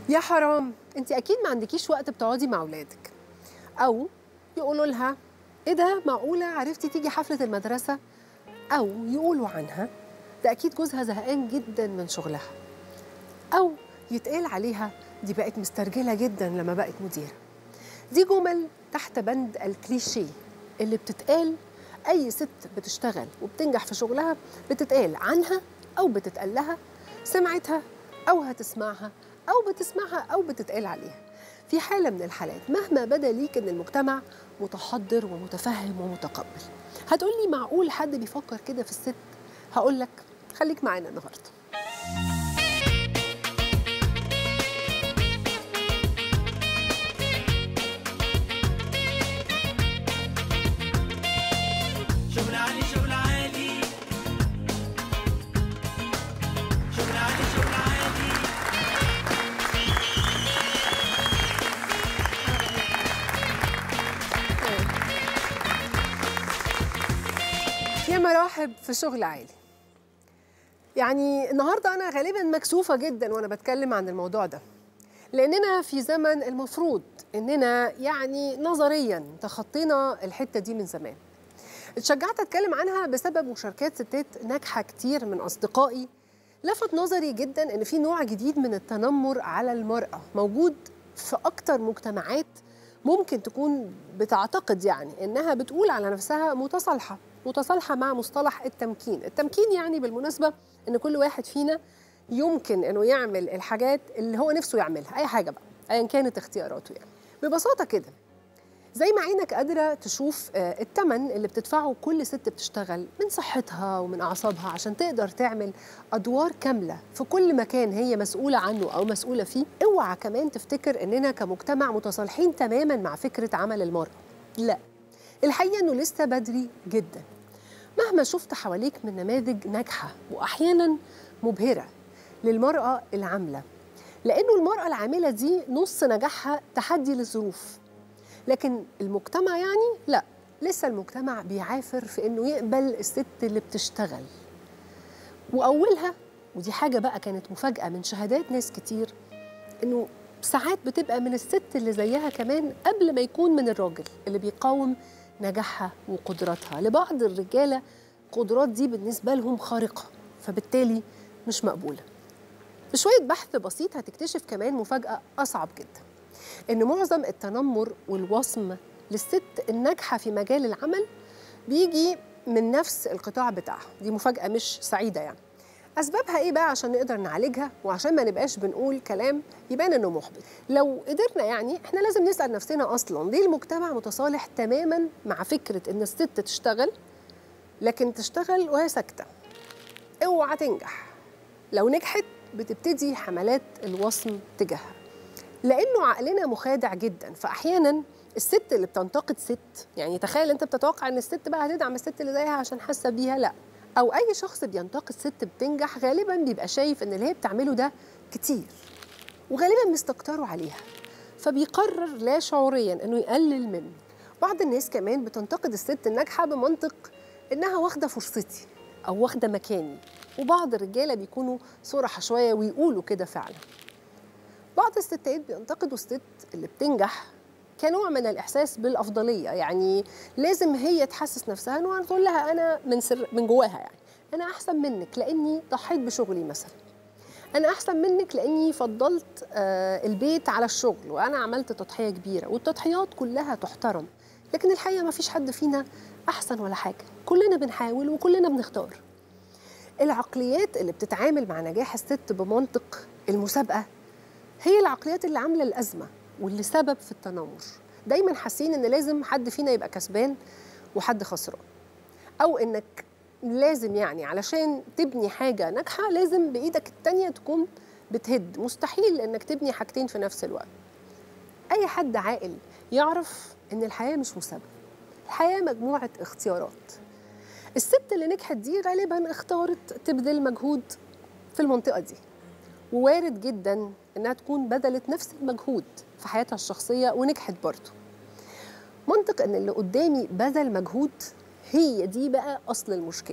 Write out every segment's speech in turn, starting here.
يا حرام انت اكيد ما عندكيش وقت بتقعدي مع اولادك او يقولوا لها ايه ده معقوله عرفتي تيجي حفله المدرسه او يقولوا عنها ده اكيد جوزها زهقان جدا من شغلها او يتقال عليها دي بقت مسترجله جدا لما بقت مديره دي جمل تحت بند الكليشيه اللي بتتقال اي ست بتشتغل وبتنجح في شغلها بتتقال عنها او بتتقال لها سمعتها او هتسمعها او بتسمعها او بتتقال عليها في حاله من الحالات مهما بدا ليك ان المجتمع متحضر ومتفهم ومتقبل هتقولي معقول حد بيفكر كده في الست هقول لك خليك معانا النهارده شغل عالي شغل عالي شغل عالي شغل عالي يا مراحب في شغل عالي يعني النهارده انا غالبا مكسوفه جدا وانا بتكلم عن الموضوع ده لاننا في زمن المفروض اننا يعني نظريا تخطينا الحته دي من زمان اتشجعت اتكلم عنها بسبب مشاركات ستات ناجحه كتير من اصدقائي لفت نظري جدا ان في نوع جديد من التنمر على المراه موجود في اكتر مجتمعات ممكن تكون بتعتقد يعني انها بتقول على نفسها متصالحه متصالحه مع مصطلح التمكين التمكين يعني بالمناسبه ان كل واحد فينا يمكن انه يعمل الحاجات اللي هو نفسه يعملها اي حاجه بقى ايا كانت اختياراته يعني ببساطه كده زي ما عينك قادرة تشوف آه، التمن اللي بتدفعه كل ست بتشتغل من صحتها ومن أعصابها عشان تقدر تعمل أدوار كاملة في كل مكان هي مسؤولة عنه أو مسؤولة فيه اوعى كمان تفتكر إننا كمجتمع متصالحين تماما مع فكرة عمل المرأة لا الحقيقة إنه لسه بدري جدا مهما شفت حواليك من نماذج ناجحة وأحيانا مبهرة للمرأة العاملة لأنه المرأة العاملة دي نص نجاحها تحدي للظروف لكن المجتمع يعني لا لسه المجتمع بيعافر في انه يقبل الست اللي بتشتغل واولها ودي حاجه بقى كانت مفاجاه من شهادات ناس كتير انه ساعات بتبقى من الست اللي زيها كمان قبل ما يكون من الراجل اللي بيقاوم نجاحها وقدراتها لبعض الرجاله القدرات دي بالنسبه لهم خارقه فبالتالي مش مقبوله بشويه بحث بسيط هتكتشف كمان مفاجاه اصعب جدا ان معظم التنمر والوصم للست الناجحه في مجال العمل بيجي من نفس القطاع بتاعها دي مفاجاه مش سعيده يعني اسبابها ايه بقى عشان نقدر نعالجها وعشان ما نبقاش بنقول كلام يبان انه محبط لو قدرنا يعني احنا لازم نسال نفسنا اصلا ليه المجتمع متصالح تماما مع فكره ان الست تشتغل لكن تشتغل وهي ساكته اوعى تنجح لو نجحت بتبتدي حملات الوصم تجاهها لانه عقلنا مخادع جدا فاحيانا الست اللي بتنتقد ست يعني تخيل انت بتتوقع ان الست بقى هتدعم الست اللي زيها عشان حاسه بيها لا او اي شخص بينتقد ست بتنجح غالبا بيبقى شايف ان اللي هي بتعمله ده كتير وغالبا مستكتره عليها فبيقرر لا شعوريا انه يقلل منه بعض الناس كمان بتنتقد الست الناجحه بمنطق انها واخده فرصتي او واخده مكاني وبعض الرجاله بيكونوا صرحه شويه ويقولوا كده فعلا بعض الستات بينتقدوا الست اللي بتنجح كنوع من الاحساس بالافضليه يعني لازم هي تحسس نفسها انه تقول لها انا من سر من جواها يعني انا احسن منك لاني ضحيت بشغلي مثلا انا احسن منك لاني فضلت آه البيت على الشغل وانا عملت تضحيه كبيره والتضحيات كلها تحترم لكن الحقيقه ما فيش حد فينا احسن ولا حاجه كلنا بنحاول وكلنا بنختار العقليات اللي بتتعامل مع نجاح الست بمنطق المسابقه هي العقليات اللي عامله الازمه واللي سبب في التنمر دايما حاسين ان لازم حد فينا يبقى كسبان وحد خسران او انك لازم يعني علشان تبني حاجه ناجحه لازم بايدك التانيه تكون بتهد مستحيل انك تبني حاجتين في نفس الوقت اي حد عاقل يعرف ان الحياه مش مسابقه الحياه مجموعه اختيارات الست اللي نجحت دي غالبا اختارت تبذل مجهود في المنطقه دي ووارد جدا انها تكون بذلت نفس المجهود في حياتها الشخصيه ونجحت برضه منطق ان اللي قدامي بذل مجهود هي دي بقى اصل المشكله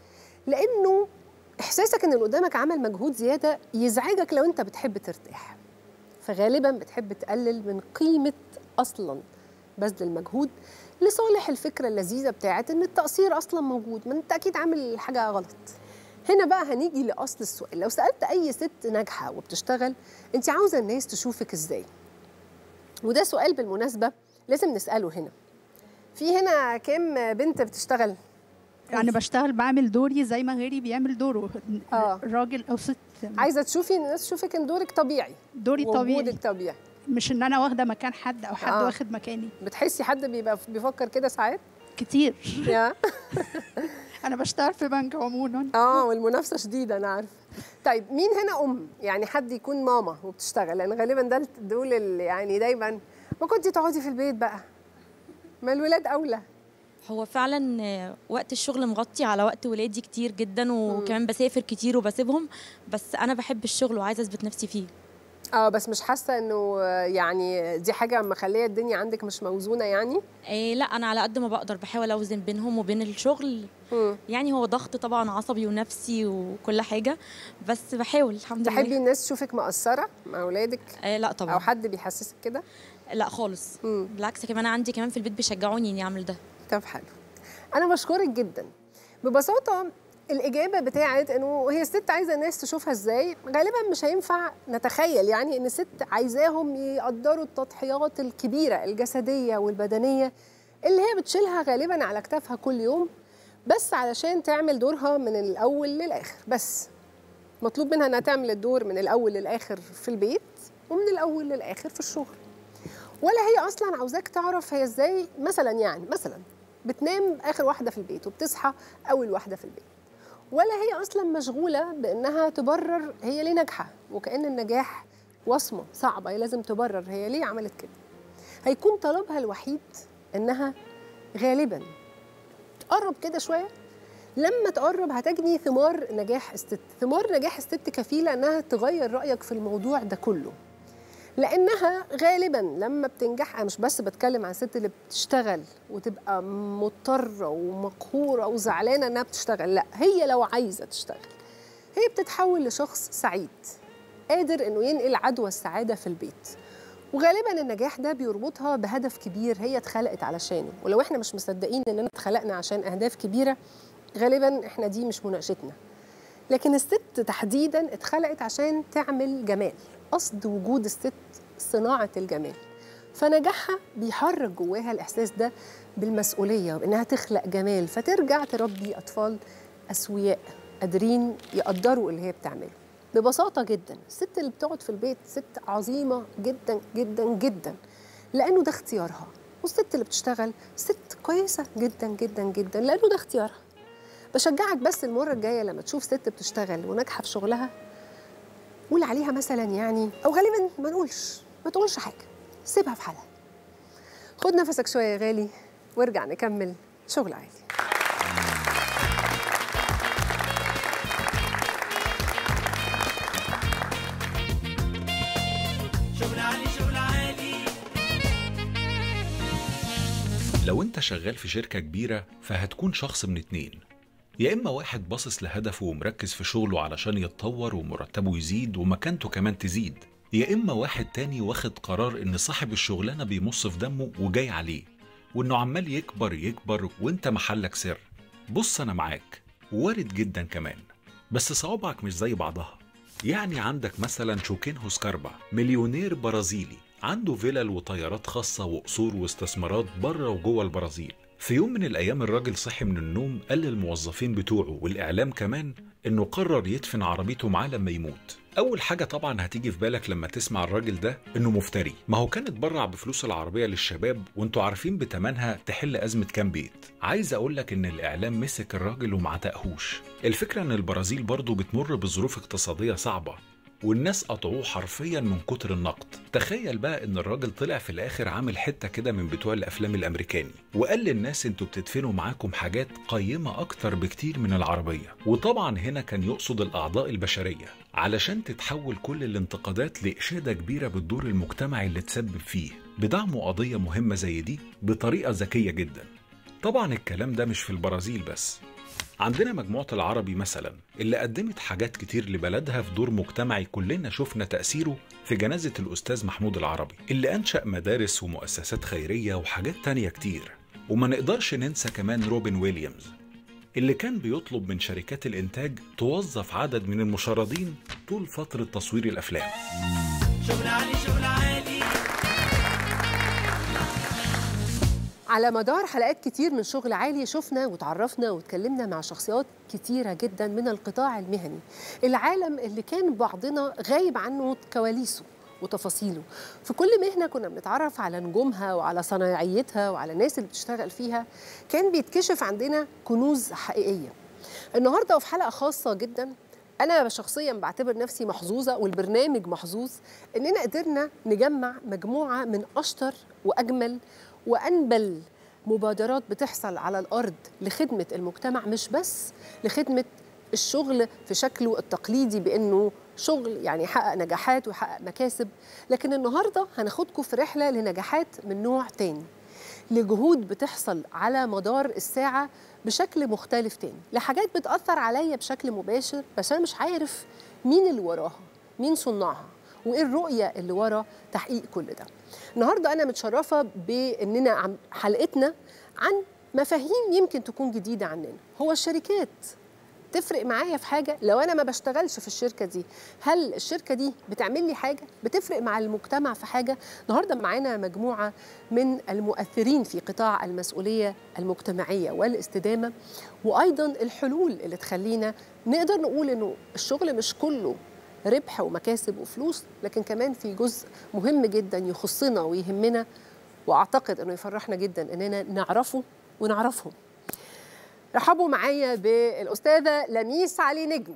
لانه احساسك ان اللي قدامك عمل مجهود زياده يزعجك لو انت بتحب ترتاح فغالبا بتحب تقلل من قيمه اصلا بذل المجهود لصالح الفكره اللذيذه بتاعت ان التقصير اصلا موجود ما انت اكيد عامل حاجه غلط هنا بقى هنيجي لاصل السؤال لو سالت اي ست ناجحه وبتشتغل انت عاوزه الناس تشوفك ازاي وده سؤال بالمناسبه لازم نساله هنا في هنا كام بنت بتشتغل انا بشتغل بعمل دوري زي ما غيري بيعمل دوره آه. راجل او ست عايزه تشوفي ان الناس تشوفك ان دورك طبيعي دوري طبيعي وجودك طبيعي مش ان انا واخده مكان حد او حد آه. واخد مكاني بتحسي حد بيبقى بيفكر كده ساعات كتير يا انا بشتغل في بنك عموما اه والمنافسه شديده انا عارفه طيب مين هنا ام يعني حد يكون ماما وبتشتغل لان غالبا ده دول اللي يعني دايما ما كنتي تقعدي في البيت بقى ما الولاد اولى هو فعلا آه، وقت الشغل مغطي على وقت ولادي كتير جدا وكمان بسافر كتير وبسيبهم بس انا بحب الشغل وعايزه اثبت نفسي فيه اه بس مش حاسه انه آه، يعني دي حاجه مخليه الدنيا عندك مش موزونه يعني إيه لا انا على قد ما بقدر بحاول اوزن بينهم وبين الشغل مم. يعني هو ضغط طبعا عصبي ونفسي وكل حاجه بس بحاول الحمد تحبي لله الناس تشوفك مقصره مع اولادك إيه لا او طبعا حد بيحسسك كده لا خالص مم. بالعكس كمان عندي كمان في البيت بيشجعوني اني اعمل ده طب حلو انا بشكرك جدا ببساطه الاجابه بتاعت انه هي الست عايزه الناس تشوفها ازاي غالبا مش هينفع نتخيل يعني ان الست عايزاهم يقدروا التضحيات الكبيره الجسديه والبدنيه اللي هي بتشيلها غالبا على كتافها كل يوم بس علشان تعمل دورها من الاول للاخر بس مطلوب منها انها تعمل الدور من الاول للاخر في البيت ومن الاول للاخر في الشغل ولا هي اصلا عاوزاك تعرف هي ازاي مثلا يعني مثلا بتنام اخر واحده في البيت وبتصحى اول واحده في البيت ولا هي اصلا مشغوله بانها تبرر هي ليه ناجحه وكان النجاح وصمه صعبه هي لازم تبرر هي ليه عملت كده هيكون طلبها الوحيد انها غالبا تقرب كده شويه لما تقرب هتجني ثمار نجاح الست ثمار نجاح الست كفيله انها تغير رايك في الموضوع ده كله لانها غالبا لما بتنجح انا مش بس بتكلم عن الست اللي بتشتغل وتبقى مضطره ومقهوره وزعلانه انها بتشتغل لا هي لو عايزه تشتغل هي بتتحول لشخص سعيد قادر انه ينقل عدوى السعاده في البيت وغالبا النجاح ده بيربطها بهدف كبير هي اتخلقت علشانه ولو احنا مش مصدقين اننا اتخلقنا عشان اهداف كبيره غالبا احنا دي مش مناقشتنا لكن الست تحديدا اتخلقت عشان تعمل جمال قصد وجود الست صناعه الجمال فنجاحها بيحرك جواها الاحساس ده بالمسؤوليه وانها تخلق جمال فترجع تربي اطفال اسوياء قادرين يقدروا اللي هي بتعمله ببساطه جدا الست اللي بتقعد في البيت ست عظيمه جدا جدا جدا لانه ده اختيارها والست اللي بتشتغل ست كويسه جدا جدا جدا لانه ده اختيارها بشجعك بس المره الجايه لما تشوف ست بتشتغل وناجحه في شغلها قول عليها مثلا يعني او غالبا ما نقولش ما تقولش حاجه سيبها في حالها خد نفسك شويه يا غالي وارجع نكمل شغل عادي شغل عالي شغل عالي لو انت شغال في شركة كبيرة فهتكون شخص من اتنين يا إما واحد باصص لهدفه ومركز في شغله علشان يتطور ومرتبه يزيد ومكانته كمان تزيد يا إما واحد تاني واخد قرار إن صاحب الشغلانة بيمص في دمه وجاي عليه وإنه عمال يكبر يكبر وإنت محلك سر بص أنا معاك وارد جدا كمان بس صوابعك مش زي بعضها يعني عندك مثلا شوكينهو سكاربا مليونير برازيلي عنده فيلل وطيارات خاصة وقصور واستثمارات بره وجوه البرازيل في يوم من الأيام الراجل صحي من النوم قال للموظفين بتوعه والإعلام كمان إنه قرر يدفن عربيته معاه لما يموت أول حاجة طبعا هتيجي في بالك لما تسمع الراجل ده إنه مفتري ما هو كان اتبرع بفلوس العربية للشباب وانتوا عارفين بتمنها تحل أزمة كام بيت عايز أقول لك إن الإعلام مسك الراجل ومعتقهوش الفكرة إن البرازيل برضه بتمر بظروف اقتصادية صعبة والناس قطعوه حرفيا من كتر النقد تخيل بقى ان الراجل طلع في الاخر عامل حته كده من بتوع الافلام الامريكاني وقال للناس انتوا بتدفنوا معاكم حاجات قيمه اكتر بكتير من العربيه وطبعا هنا كان يقصد الاعضاء البشريه علشان تتحول كل الانتقادات لاشاده كبيره بالدور المجتمعي اللي تسبب فيه بدعمه قضيه مهمه زي دي بطريقه ذكيه جدا طبعا الكلام ده مش في البرازيل بس عندنا مجموعة العربي مثلا اللي قدمت حاجات كتير لبلدها في دور مجتمعي كلنا شفنا تأثيره في جنازة الأستاذ محمود العربي اللي أنشأ مدارس ومؤسسات خيرية وحاجات تانية كتير وما نقدرش ننسى كمان روبن ويليامز اللي كان بيطلب من شركات الإنتاج توظف عدد من المشردين طول فترة تصوير الأفلام شغل عالي شغل عالي على مدار حلقات كتير من شغل عالي شفنا وتعرفنا واتكلمنا مع شخصيات كتيرة جدا من القطاع المهني العالم اللي كان بعضنا غايب عنه كواليسه وتفاصيله في كل مهنة كنا بنتعرف على نجومها وعلى صنايعيتها وعلى الناس اللي بتشتغل فيها كان بيتكشف عندنا كنوز حقيقية النهاردة وفي حلقة خاصة جدا أنا شخصيا بعتبر نفسي محظوظة والبرنامج محظوظ إننا قدرنا نجمع مجموعة من أشطر وأجمل وأنبل مبادرات بتحصل على الأرض لخدمة المجتمع مش بس لخدمة الشغل في شكله التقليدي بأنه شغل يعني يحقق نجاحات ويحقق مكاسب لكن النهاردة هناخدكم في رحلة لنجاحات من نوع تاني لجهود بتحصل على مدار الساعة بشكل مختلف تاني لحاجات بتأثر عليا بشكل مباشر بس أنا مش عارف مين اللي وراها مين صنعها وإيه الرؤية اللي ورا تحقيق كل ده النهاردة أنا متشرفة بأننا عم حلقتنا عن مفاهيم يمكن تكون جديدة عننا هو الشركات تفرق معايا في حاجه لو انا ما بشتغلش في الشركه دي هل الشركه دي بتعمل لي حاجه بتفرق مع المجتمع في حاجه النهارده معانا مجموعه من المؤثرين في قطاع المسؤوليه المجتمعيه والاستدامه وايضا الحلول اللي تخلينا نقدر نقول انه الشغل مش كله ربح ومكاسب وفلوس لكن كمان في جزء مهم جدا يخصنا ويهمنا واعتقد انه يفرحنا جدا اننا نعرفه ونعرفهم رحبوا معايا بالاستاذه لميس علي نجم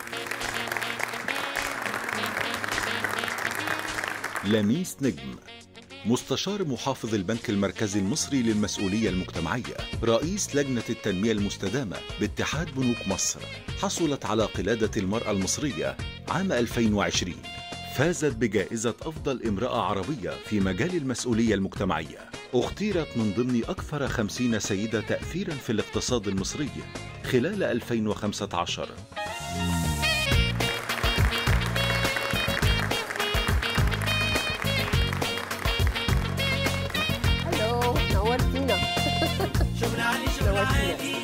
لميس نجم مستشار محافظ البنك المركزي المصري للمسؤولية المجتمعية رئيس لجنة التنمية المستدامة باتحاد بنوك مصر حصلت على قلادة المرأة المصرية عام 2020 فازت بجائزة أفضل امرأة عربية في مجال المسؤولية المجتمعية اختيرت من ضمن أكثر خمسين سيدة تأثيرا في الاقتصاد المصري خلال 2015 هلو نورتينا شغل عالي شغل عالي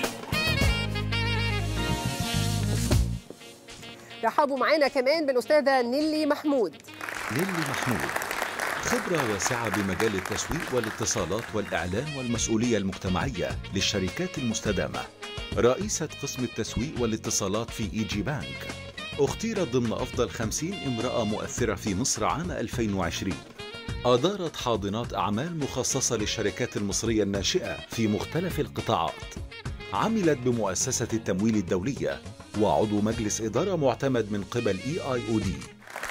رحبوا معانا كمان بالاستاذه نيلي محمود نيلي محمود خبرة واسعة بمجال التسويق والاتصالات والإعلان والمسؤولية المجتمعية للشركات المستدامة رئيسة قسم التسويق والاتصالات في إي جي بانك اختيرت ضمن أفضل 50 امرأة مؤثرة في مصر عام 2020 أدارت حاضنات أعمال مخصصة للشركات المصرية الناشئة في مختلف القطاعات عملت بمؤسسة التمويل الدولية وعضو مجلس إدارة معتمد من قبل إي آي أو دي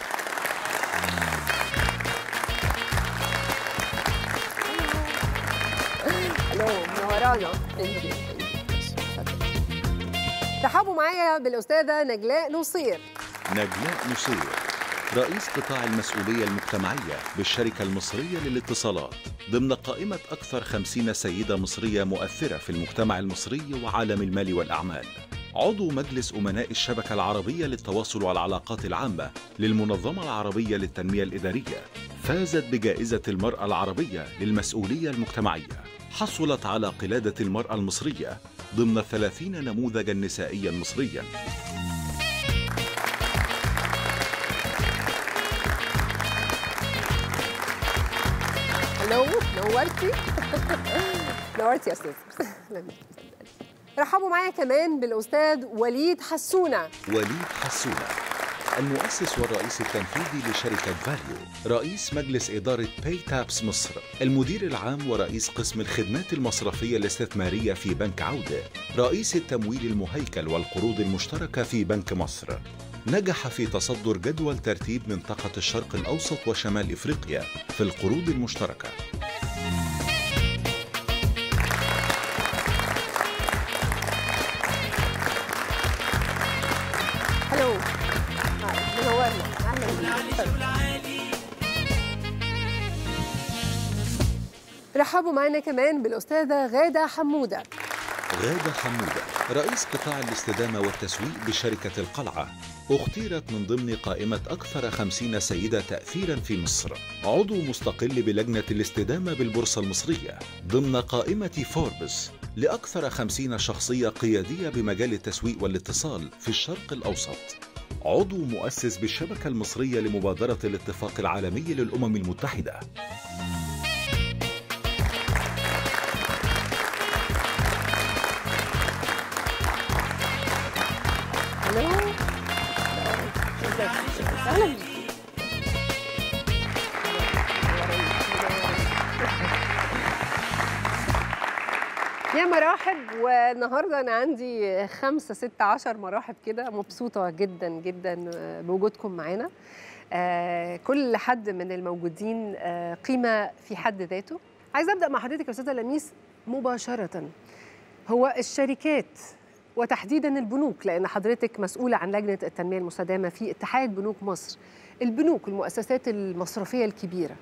الو منورانا Thank you. Thank you. رحبوا معايا بالاستاذه نجلاء نصير نجلاء نصير رئيس قطاع المسؤولية المجتمعية بالشركة المصرية للاتصالات ضمن قائمة أكثر خمسين سيدة مصرية مؤثرة في المجتمع المصري وعالم المال والأعمال عضو مجلس أمناء الشبكة العربية للتواصل والعلاقات العامة للمنظمة العربية للتنمية الإدارية فازت بجائزة المرأة العربية للمسؤولية المجتمعية حصلت على قلادة المرأة المصرية ضمن ثلاثين نموذجا نسائيا مصريا هلو نورتي نورتي يا استاذ رحبوا معايا كمان بالاستاذ وليد حسونه وليد حسونة المؤسس والرئيس التنفيذي لشركة فاليو رئيس مجلس إدارة باي تابس مصر المدير العام ورئيس قسم الخدمات المصرفية الاستثمارية في بنك عودة رئيس التمويل المهيكل والقروض المشتركة في بنك مصر نجح في تصدر جدول ترتيب منطقة الشرق الأوسط وشمال إفريقيا في القروض المشتركة هلو هاي، منورنا اهلا بيك شغل عالي رحبوا معانا كمان بالاستاذه غاده حموده غادة حمودة رئيس قطاع الاستدامة والتسويق بشركة القلعة اختيرت من ضمن قائمة أكثر خمسين سيدة تأثيرا في مصر عضو مستقل بلجنة الاستدامة بالبورصة المصرية ضمن قائمة فوربس لأكثر خمسين شخصية قيادية بمجال التسويق والاتصال في الشرق الأوسط عضو مؤسس بالشبكة المصرية لمبادرة الاتفاق العالمي للأمم المتحدة الو ازيك اهلا بيكي يا مرحب والنهارده انا عندي خمسة ستة عشر مراحب كده مبسوطة جدا جدا بوجودكم معانا آه، كل حد من الموجودين آه، قيمة في حد ذاته عايزة أبدأ مع حضرتك يا أستاذة لميس مباشرة هو الشركات وتحديدا البنوك لان حضرتك مسؤوله عن لجنه التنميه المستدامه في اتحاد بنوك مصر البنوك المؤسسات المصرفيه الكبيره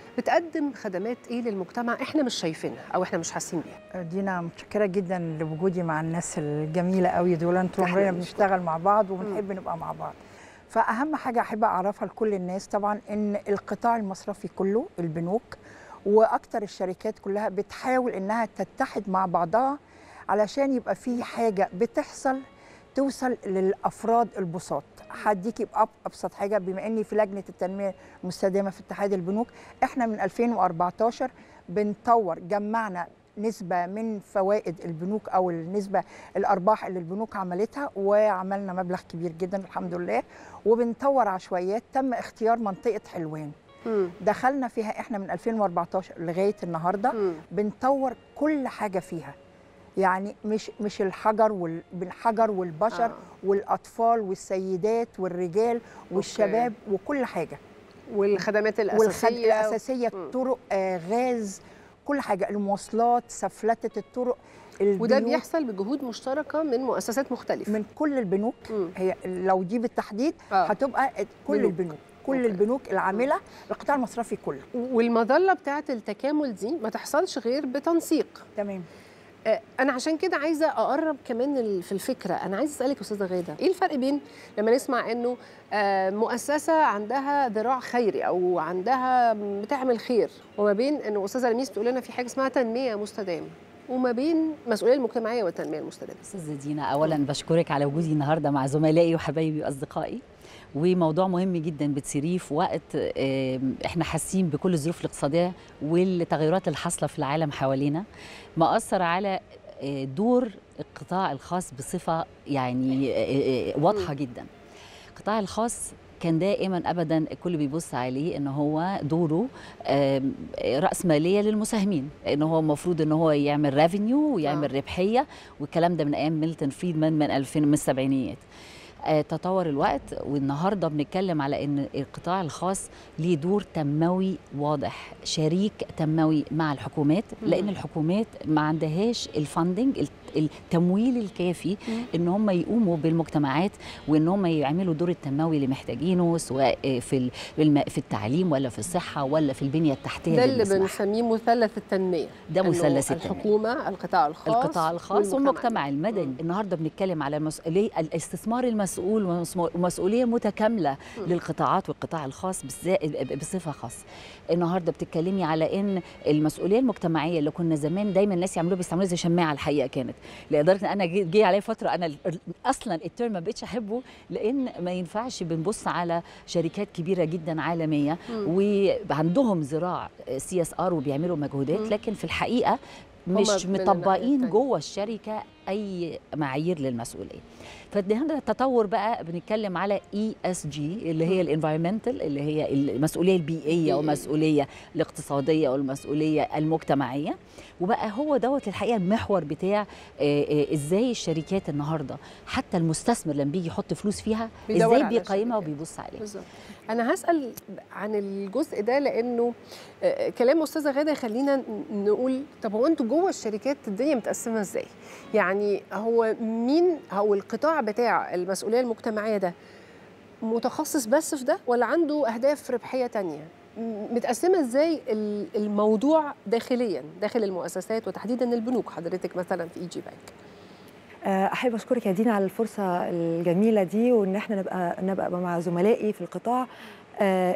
بتقدم خدمات ايه للمجتمع احنا مش شايفينها او احنا مش حاسين بيها دينا متشكرة جدا لوجودي مع الناس الجميلة قوي دول انتوا إحنا عمرنا اللي بنشتغل مع بعض وبنحب نبقى مع بعض فأهم حاجة أحب أعرفها لكل الناس طبعا إن القطاع المصرفي كله البنوك وأكتر الشركات كلها بتحاول إنها تتحد مع بعضها علشان يبقى في حاجة بتحصل توصل للأفراد البساط هديكي بأب- أبسط حاجة بما إني في لجنة التنمية المستدامة في اتحاد البنوك إحنا من 2014 بنطور جمعنا نسبة من فوائد البنوك أو النسبة الأرباح اللي البنوك عملتها وعملنا مبلغ كبير جدا الحمد لله وبنطور عشوائيات تم اختيار منطقة حلوان مم. دخلنا فيها احنا من 2014 لغاية النهاردة مم. بنطور كل حاجة فيها يعني مش مش الحجر وال- بالحجر والبشر آه. آه. والاطفال والسيدات والرجال والشباب وكل حاجه والخدمات والخد الاساسيه الاساسيه مم. طرق آه غاز كل حاجه المواصلات سفلته الطرق وده البيوت بيحصل بجهود مشتركه من مؤسسات مختلفه من كل البنوك مم. هي لو دي بالتحديد آه. هتبقى كل بنوك. البنوك كل أوكي. البنوك العامله القطاع المصرفي كله والمظله بتاعه التكامل دي ما تحصلش غير بتنسيق تمام آه، انا عشان كده عايزه اقرب كمان ال- في الفكره انا عايزه اسالك يا استاذه غاده ايه الفرق بين لما نسمع انه آه، مؤسسه عندها ذراع خيري او عندها بتعمل خير وما بين انه استاذه لميس بتقول لنا في حاجه اسمها تنميه مستدامه وما بين المسؤوليه المجتمعيه والتنميه المستدامه استاذه دينا اولا بشكرك على وجودي النهارده مع زملائي وحبايبي واصدقائي وموضوع مهم جدا بتصيريه في وقت آم، احنا حاسين بكل الظروف الاقتصاديه والتغيرات اللي حاصله في العالم حوالينا مأثر على آه، دور القطاع الخاص بصفه يعني آه، آه، واضحه جدا القطاع الخاص كان دائما ابدا الكل بيبص عليه ان هو دوره آم، راس ماليه للمساهمين ان هو المفروض ان هو يعمل ريفينيو ويعمل آه. ربحيه والكلام ده من ايام ميلتون فريدمان من 2000 من السبعينيات آه، تطور الوقت والنهارده بنتكلم على ان القطاع الخاص ليه دور تنموي واضح شريك تنموي مع الحكومات لان مم. الحكومات ما عندهاش الفاندنج التمويل الكافي مم. ان هم يقوموا بالمجتمعات وان هم يعملوا دور التنموي اللي محتاجينه سواء آه، في ال- في الم- في التعليم ولا في الصحه ولا في البنيه التحتيه ده اللي اللي بنسمعها. بنسميه مثلث التنميه ده إنه مثلث التنميه الحكومه القطاع الخاص القطاع الخاص والمجتمع المدني مم. النهارده بنتكلم على المسؤوليه الاستثمار المسؤول ومسمو- ومسؤوليه متكامله مم. للقطاعات والقطاع الخاص بالذات بصفه خاصه النهارده بتتكلمي على ان المسؤوليه المجتمعيه اللي كنا زمان دايما الناس يعملوها بيستعملوها زي شماعه الحقيقه كانت لدرجه ان انا جه جه عليا فتره انا ال- ال- اصلا الترم ما بقتش احبه لان ما ينفعش بنبص على شركات كبيره جدا عالميه مم. وعندهم ذراع سي اس ار وبيعملوا مجهودات مم. لكن في الحقيقه هما مش من الناحية مطبقين التانية. جوه الشركه اي معايير للمسؤوليه فهنا التطور بقى بنتكلم على اي اس جي اللي هي الانفايرمنتال اللي هي المسؤوليه البيئيه بيئية. والمسؤوليه الاقتصاديه والمسؤوليه المجتمعيه وبقى هو دوت الحقيقه المحور بتاع آه، آه، ازاي الشركات النهارده حتى المستثمر لما بيجي يحط فلوس فيها بيدور ازاي على بيقيمها شركات. وبيبص عليها بالظبط انا هسال عن الجزء ده لانه آه، كلام استاذه غاده يخلينا ن- نقول طب هو انتوا جوه الشركات الدنيا متقسمه ازاي يعني هو مين او القطاع بتاع المسؤوليه المجتمعيه ده متخصص بس في ده ولا عنده اهداف ربحيه تانية م- متقسمه ازاي ال- الموضوع داخليا داخل المؤسسات وتحديدا البنوك حضرتك مثلا في اي جي بانك آه، احب اشكرك يا دينا على الفرصه الجميله دي وان احنا نبقى نبقى مع زملائي في القطاع آه،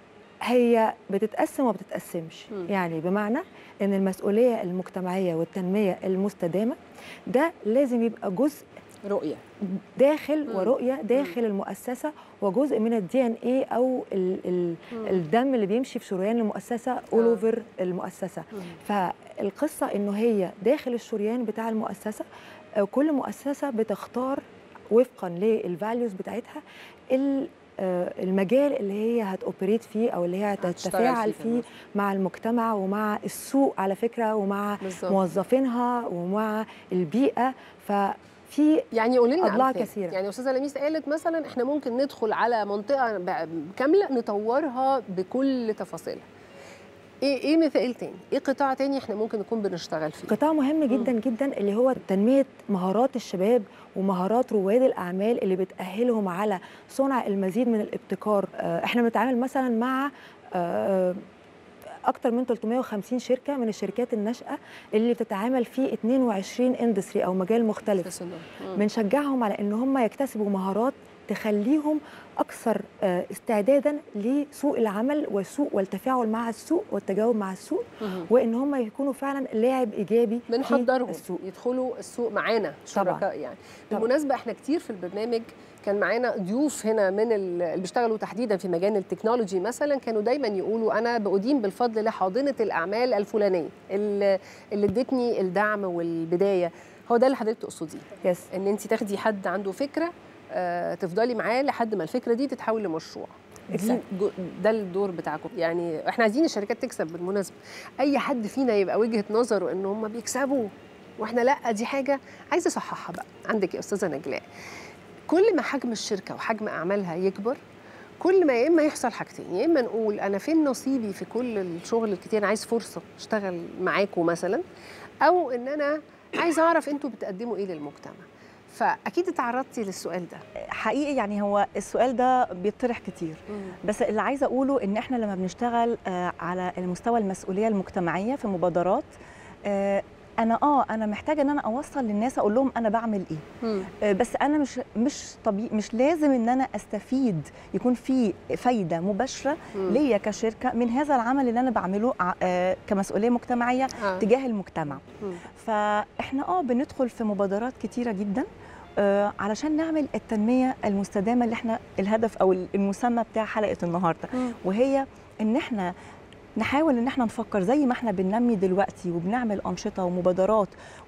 هي بتتقسم وما بتتقسمش مم. يعني بمعنى ان المسؤوليه المجتمعيه والتنميه المستدامه ده لازم يبقى جزء رؤيه داخل مم. ورؤيه داخل المؤسسه وجزء من الدي ان اي او ال ال مم. الدم اللي بيمشي في شريان المؤسسه اول آه. اوفر المؤسسه مم. فالقصه انه هي داخل الشريان بتاع المؤسسه آه، كل مؤسسه بتختار وفقا للفاليوز بتاعتها ال- آه، المجال اللي هي هتوبريت فيه او اللي هي هتشتغل هتتفاعل فيه فيه كمان. مع المجتمع ومع السوق على فكره ومع بالظبط موظفينها ومع البيئه ففي يعني قولي لنا أضلاع أمثلة. كثيرة. يعني استاذه لميس قالت مثلا احنا ممكن ندخل على منطقه ب- كامله نطورها بكل تفاصيلها ايه ايه مثال تاني ايه قطاع تاني احنا ممكن نكون بنشتغل فيه قطاع مهم جدا جدا اللي هو تنميه مهارات الشباب ومهارات رواد الاعمال اللي بتاهلهم على صنع المزيد من الابتكار آه، احنا بنتعامل مثلا مع آه، اكتر من 350 شركه من الشركات الناشئه اللي بتتعامل في 22 اندستري او مجال مختلف في الصناعة. مم. بنشجعهم على ان هم يكتسبوا مهارات تخليهم اكثر آه، استعدادا لسوق العمل والسوق والتفاعل مع السوق والتجاوب مع السوق مم. وان هم يكونوا فعلا لاعب ايجابي في بنحضرهم السوق يدخلوا السوق معانا طبعاً. شركاء يعني طبعاً. بالمناسبه احنا كتير في البرنامج كان معانا ضيوف هنا من ال- اللي بيشتغلوا تحديدا في مجال التكنولوجي مثلا كانوا دايما يقولوا انا بأدين بالفضل لحاضنه الاعمال الفلانيه اللي اللي ادتني الدعم والبدايه هو ده اللي حضرتك تقصديه يس ان انت تاخدي حد عنده فكره آه، تفضلي معاه لحد ما الفكره دي تتحول لمشروع دي Exactly. جو- ده الدور بتاعكم يعني احنا عايزين الشركات تكسب بالمناسبه اي حد فينا يبقى وجهه نظره ان هم بيكسبوا واحنا لا دي حاجه عايزه اصححها بقى عندك يا استاذه نجلاء كل ما حجم الشركه وحجم اعمالها يكبر كل ما يا اما يحصل حاجتين يا اما نقول انا فين نصيبي في كل الشغل الكتير انا عايز فرصه اشتغل معاكم مثلا او ان انا عايز اعرف انتوا بتقدموا ايه للمجتمع فاكيد اتعرضتي للسؤال ده حقيقي يعني هو السؤال ده بيطرح كتير بس اللي عايزه اقوله ان احنا لما بنشتغل آه، على المستوى المسؤوليه المجتمعيه في مبادرات آه، انا اه انا محتاجه ان انا اوصل للناس اقول لهم انا بعمل ايه مم. آه، بس انا مش مش طبيعي مش لازم ان انا استفيد يكون في فايده مباشره مم. ليا كشركه من هذا العمل اللي انا بعمله ع- آه، كمسؤوليه مجتمعيه آه. تجاه المجتمع مم. فاحنا اه بندخل في مبادرات كتيره جدا آه، علشان نعمل التنميه المستدامه اللي احنا الهدف او المسمى بتاع حلقه النهارده مم. وهي ان احنا نحاول ان احنا نفكر زي ما احنا بننمي دلوقتي وبنعمل انشطه ومبادرات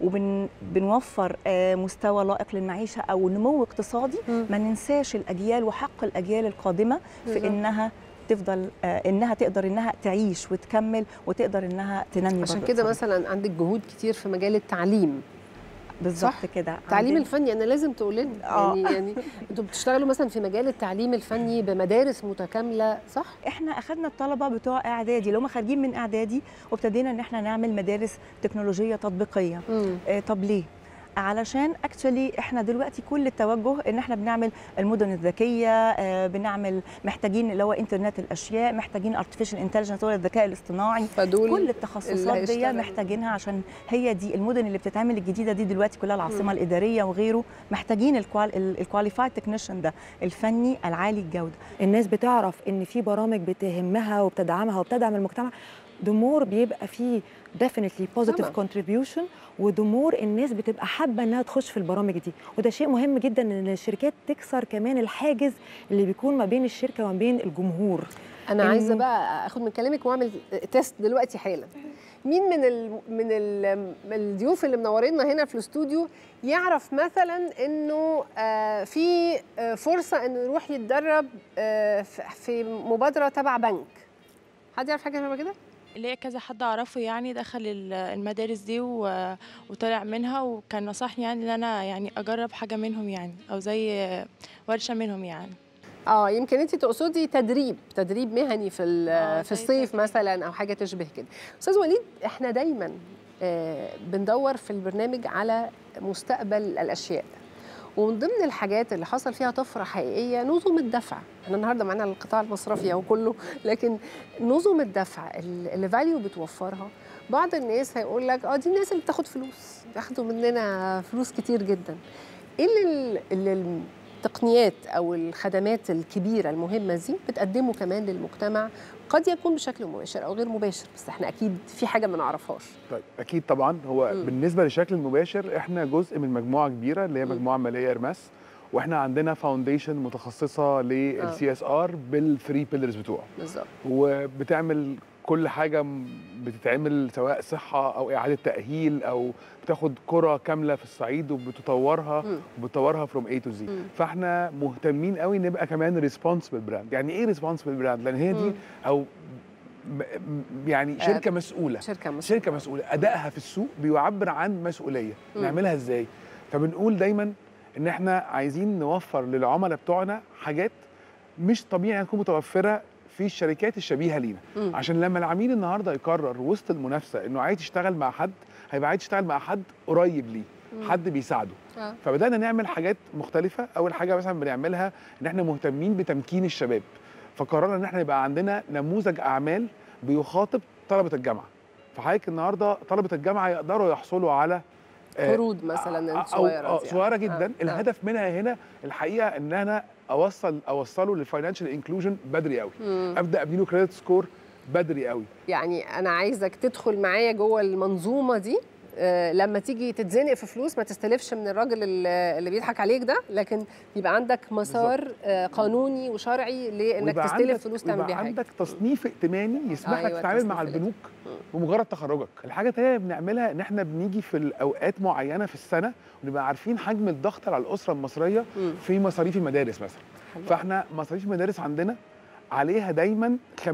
وبنوفر مستوى لائق للمعيشه او نمو اقتصادي مم. ما ننساش الاجيال وحق الاجيال القادمه في بالظبط. انها تفضل آه، انها تقدر انها تعيش وتكمل وتقدر انها تنمي عشان برضه كده اقتصادها. مثلا عندك جهود كتير في مجال التعليم بالظبط صح؟ كده التعليم عندنا- الفني انا لازم تقول لنا آه. يعني يعني انتوا بتشتغلوا مثلا في مجال التعليم الفني بمدارس متكامله صح احنا اخذنا الطلبه بتوع اعدادي اللي هم خارجين من اعدادي وابتدينا ان احنا نعمل مدارس تكنولوجيه تطبيقيه مم. آه طب ليه علشان اكشولي احنا دلوقتي كل التوجه ان احنا بنعمل المدن الذكيه آه بنعمل محتاجين اللي هو انترنت الاشياء محتاجين ارتفيشال انتليجنس هو الذكاء الاصطناعي فدول كل اللي التخصصات دي هيشتغلوا. محتاجينها عشان هي دي المدن اللي بتتعمل الجديده دي دلوقتي كلها العاصمه الاداريه وغيره محتاجين الكواليفايد تكنيشن ده الفني العالي الجوده الناس بتعرف ان في برامج بتهمها وبتدعمها وبتدعم المجتمع دمور بيبقى فيه definitely positive طبعاً. contribution ودمور الناس بتبقى حابه انها تخش في البرامج دي وده شيء مهم جدا ان الشركات تكسر كمان الحاجز اللي بيكون ما بين الشركه وما بين الجمهور انا إن- عايزه بقى اخد من كلامك واعمل تيست دلوقتي حالا مين من ال من ال من الضيوف اللي منورينا هنا في الاستوديو يعرف مثلا انه آه، في آه، فرصه انه يروح يتدرب آه، في- في مبادره تبع بنك حد يعرف حاجه شبه كده ليا كذا حد اعرفه يعني دخل ال- المدارس دي و- وطلع منها وكان نصحني يعني ان انا يعني اجرب حاجه منهم يعني او زي ورشه منهم يعني اه يمكن انت تقصدي تدريب تدريب مهني في ال- آه، في زي الصيف تدريب. مثلا او حاجه تشبه كده استاذ وليد احنا دايما آه، بندور في البرنامج على مستقبل الاشياء ومن ضمن الحاجات اللي حصل فيها طفره حقيقيه نظم الدفع احنا النهارده معانا القطاع المصرفي او كله لكن نظم الدفع ال- اللي فاليو بتوفرها بعض الناس هيقول لك اه دي الناس اللي بتاخد فلوس بياخدوا مننا فلوس كتير جدا ايه اللي, اللي التقنيات او الخدمات الكبيره المهمه دي بتقدمه كمان للمجتمع قد يكون بشكل مباشر او غير مباشر بس احنا اكيد في حاجه ما نعرفهاش طيب اكيد طبعا هو مم. بالنسبه للشكل المباشر احنا جزء من مجموعه كبيره اللي هي مجموعه ماليه ارماس واحنا عندنا فاونديشن متخصصه للسي اس ار بالثري بيلرز بتوعه بالظبط وبتعمل كل حاجه م- بتتعمل سواء صحه او اعاده تاهيل او بتاخد قرى كامله في الصعيد وبتطورها مم. وبتطورها فروم اي تو زي مم. فاحنا مهتمين قوي نبقى كمان ريسبونسبل براند يعني ايه ريسبونسبل براند لان هي دي مم. او م- م- يعني آه، شركه مسؤوله شركه مسؤولة. شركه مسؤوله ادائها في السوق بيعبر عن مسؤوليه مم. نعملها ازاي فبنقول دايما ان احنا عايزين نوفر للعملاء بتوعنا حاجات مش طبيعي انها تكون متوفره في الشركات الشبيهه لينا مم. عشان لما العميل النهارده يقرر وسط المنافسه انه عايز يشتغل مع حد هيبقى عايز يشتغل مع حد قريب ليه مم. حد بيساعده آه. فبدانا نعمل حاجات مختلفه اول حاجه مثلا بنعملها ان احنا مهتمين بتمكين الشباب فقررنا ان احنا يبقى عندنا نموذج اعمال بيخاطب طلبه الجامعه فحضرتك النهارده طلبه الجامعه يقدروا يحصلوا على آه، قروض مثلا أو- صغيره أو دي. صغيره آه. جدا آه. الهدف منها هنا الحقيقه ان انا اوصل اوصله للفاينانشال انكلوجن بدري قوي مم. ابدا ابني له كريدت سكور بدري قوي يعني انا عايزك تدخل معايا جوه المنظومه دي آه، لما تيجي تتزنق في فلوس ما تستلفش من الراجل اللي اللي بيضحك عليك ده لكن يبقى عندك مسار آه، قانوني وشرعي لانك ويبقى تستلف عندك- فلوس تعمل ويبقى بيها حاجه عندك تصنيف ائتماني يسمح لك أيوة، تتعامل مع تصنيف البنوك بمجرد تخرجك الحاجه الثانيه اللي بنعملها ان احنا بنيجي في الاوقات معينه في السنه ونبقى عارفين حجم الضغط على الاسره المصريه مم. في مصاريف المدارس مثلا حلو. فاحنا مصاريف المدارس عندنا عليها دايما 50%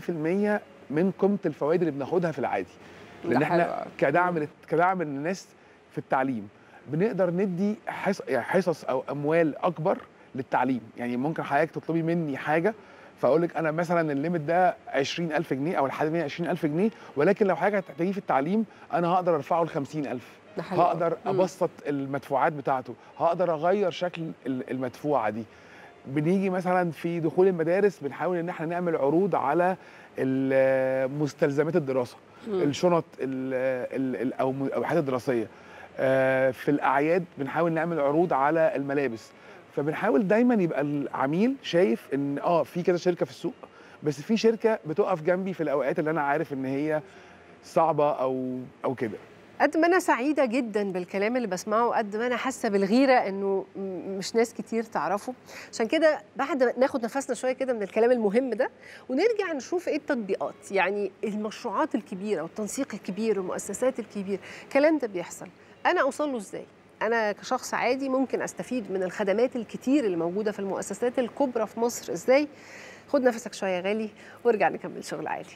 من قيمه الفوائد اللي بناخدها في العادي ده لان حلو احنا أوي. كدعم لل- كدعم للناس في التعليم بنقدر ندي حص... يعني حصص او اموال اكبر للتعليم يعني ممكن حضرتك تطلبي مني حاجه فاقول لك انا مثلا الليميت ده 20000 جنيه او الحد 20000 جنيه ولكن لو حاجه هتحتاجيه في التعليم انا هقدر ارفعه ل 50000 ده حلو أوي. هقدر مم. ابسط المدفوعات بتاعته هقدر اغير شكل ال- المدفوعه دي بنيجي مثلا في دخول المدارس بنحاول ان احنا نعمل عروض على ال- مستلزمات الدراسه مم. الشنط ال ال ال او م- او الحاجات الدراسيه آه، في الاعياد بنحاول نعمل عروض على الملابس فبنحاول دايما يبقى العميل شايف ان اه في كذا شركه في السوق بس في شركه بتقف جنبي في الاوقات اللي انا عارف ان هي صعبه او او كده قد ما انا سعيده جدا بالكلام اللي بسمعه قد ما انا حاسه بالغيره انه م- مش ناس كتير تعرفه عشان كده بعد ما ناخد نفسنا شويه كده من الكلام المهم ده ونرجع نشوف ايه التطبيقات يعني المشروعات الكبيره والتنسيق الكبير والمؤسسات الكبيره الكلام ده بيحصل انا اوصل له ازاي انا كشخص عادي ممكن استفيد من الخدمات الكتير اللي موجوده في المؤسسات الكبرى في مصر ازاي خد نفسك شويه يا غالي وارجع نكمل شغل عالي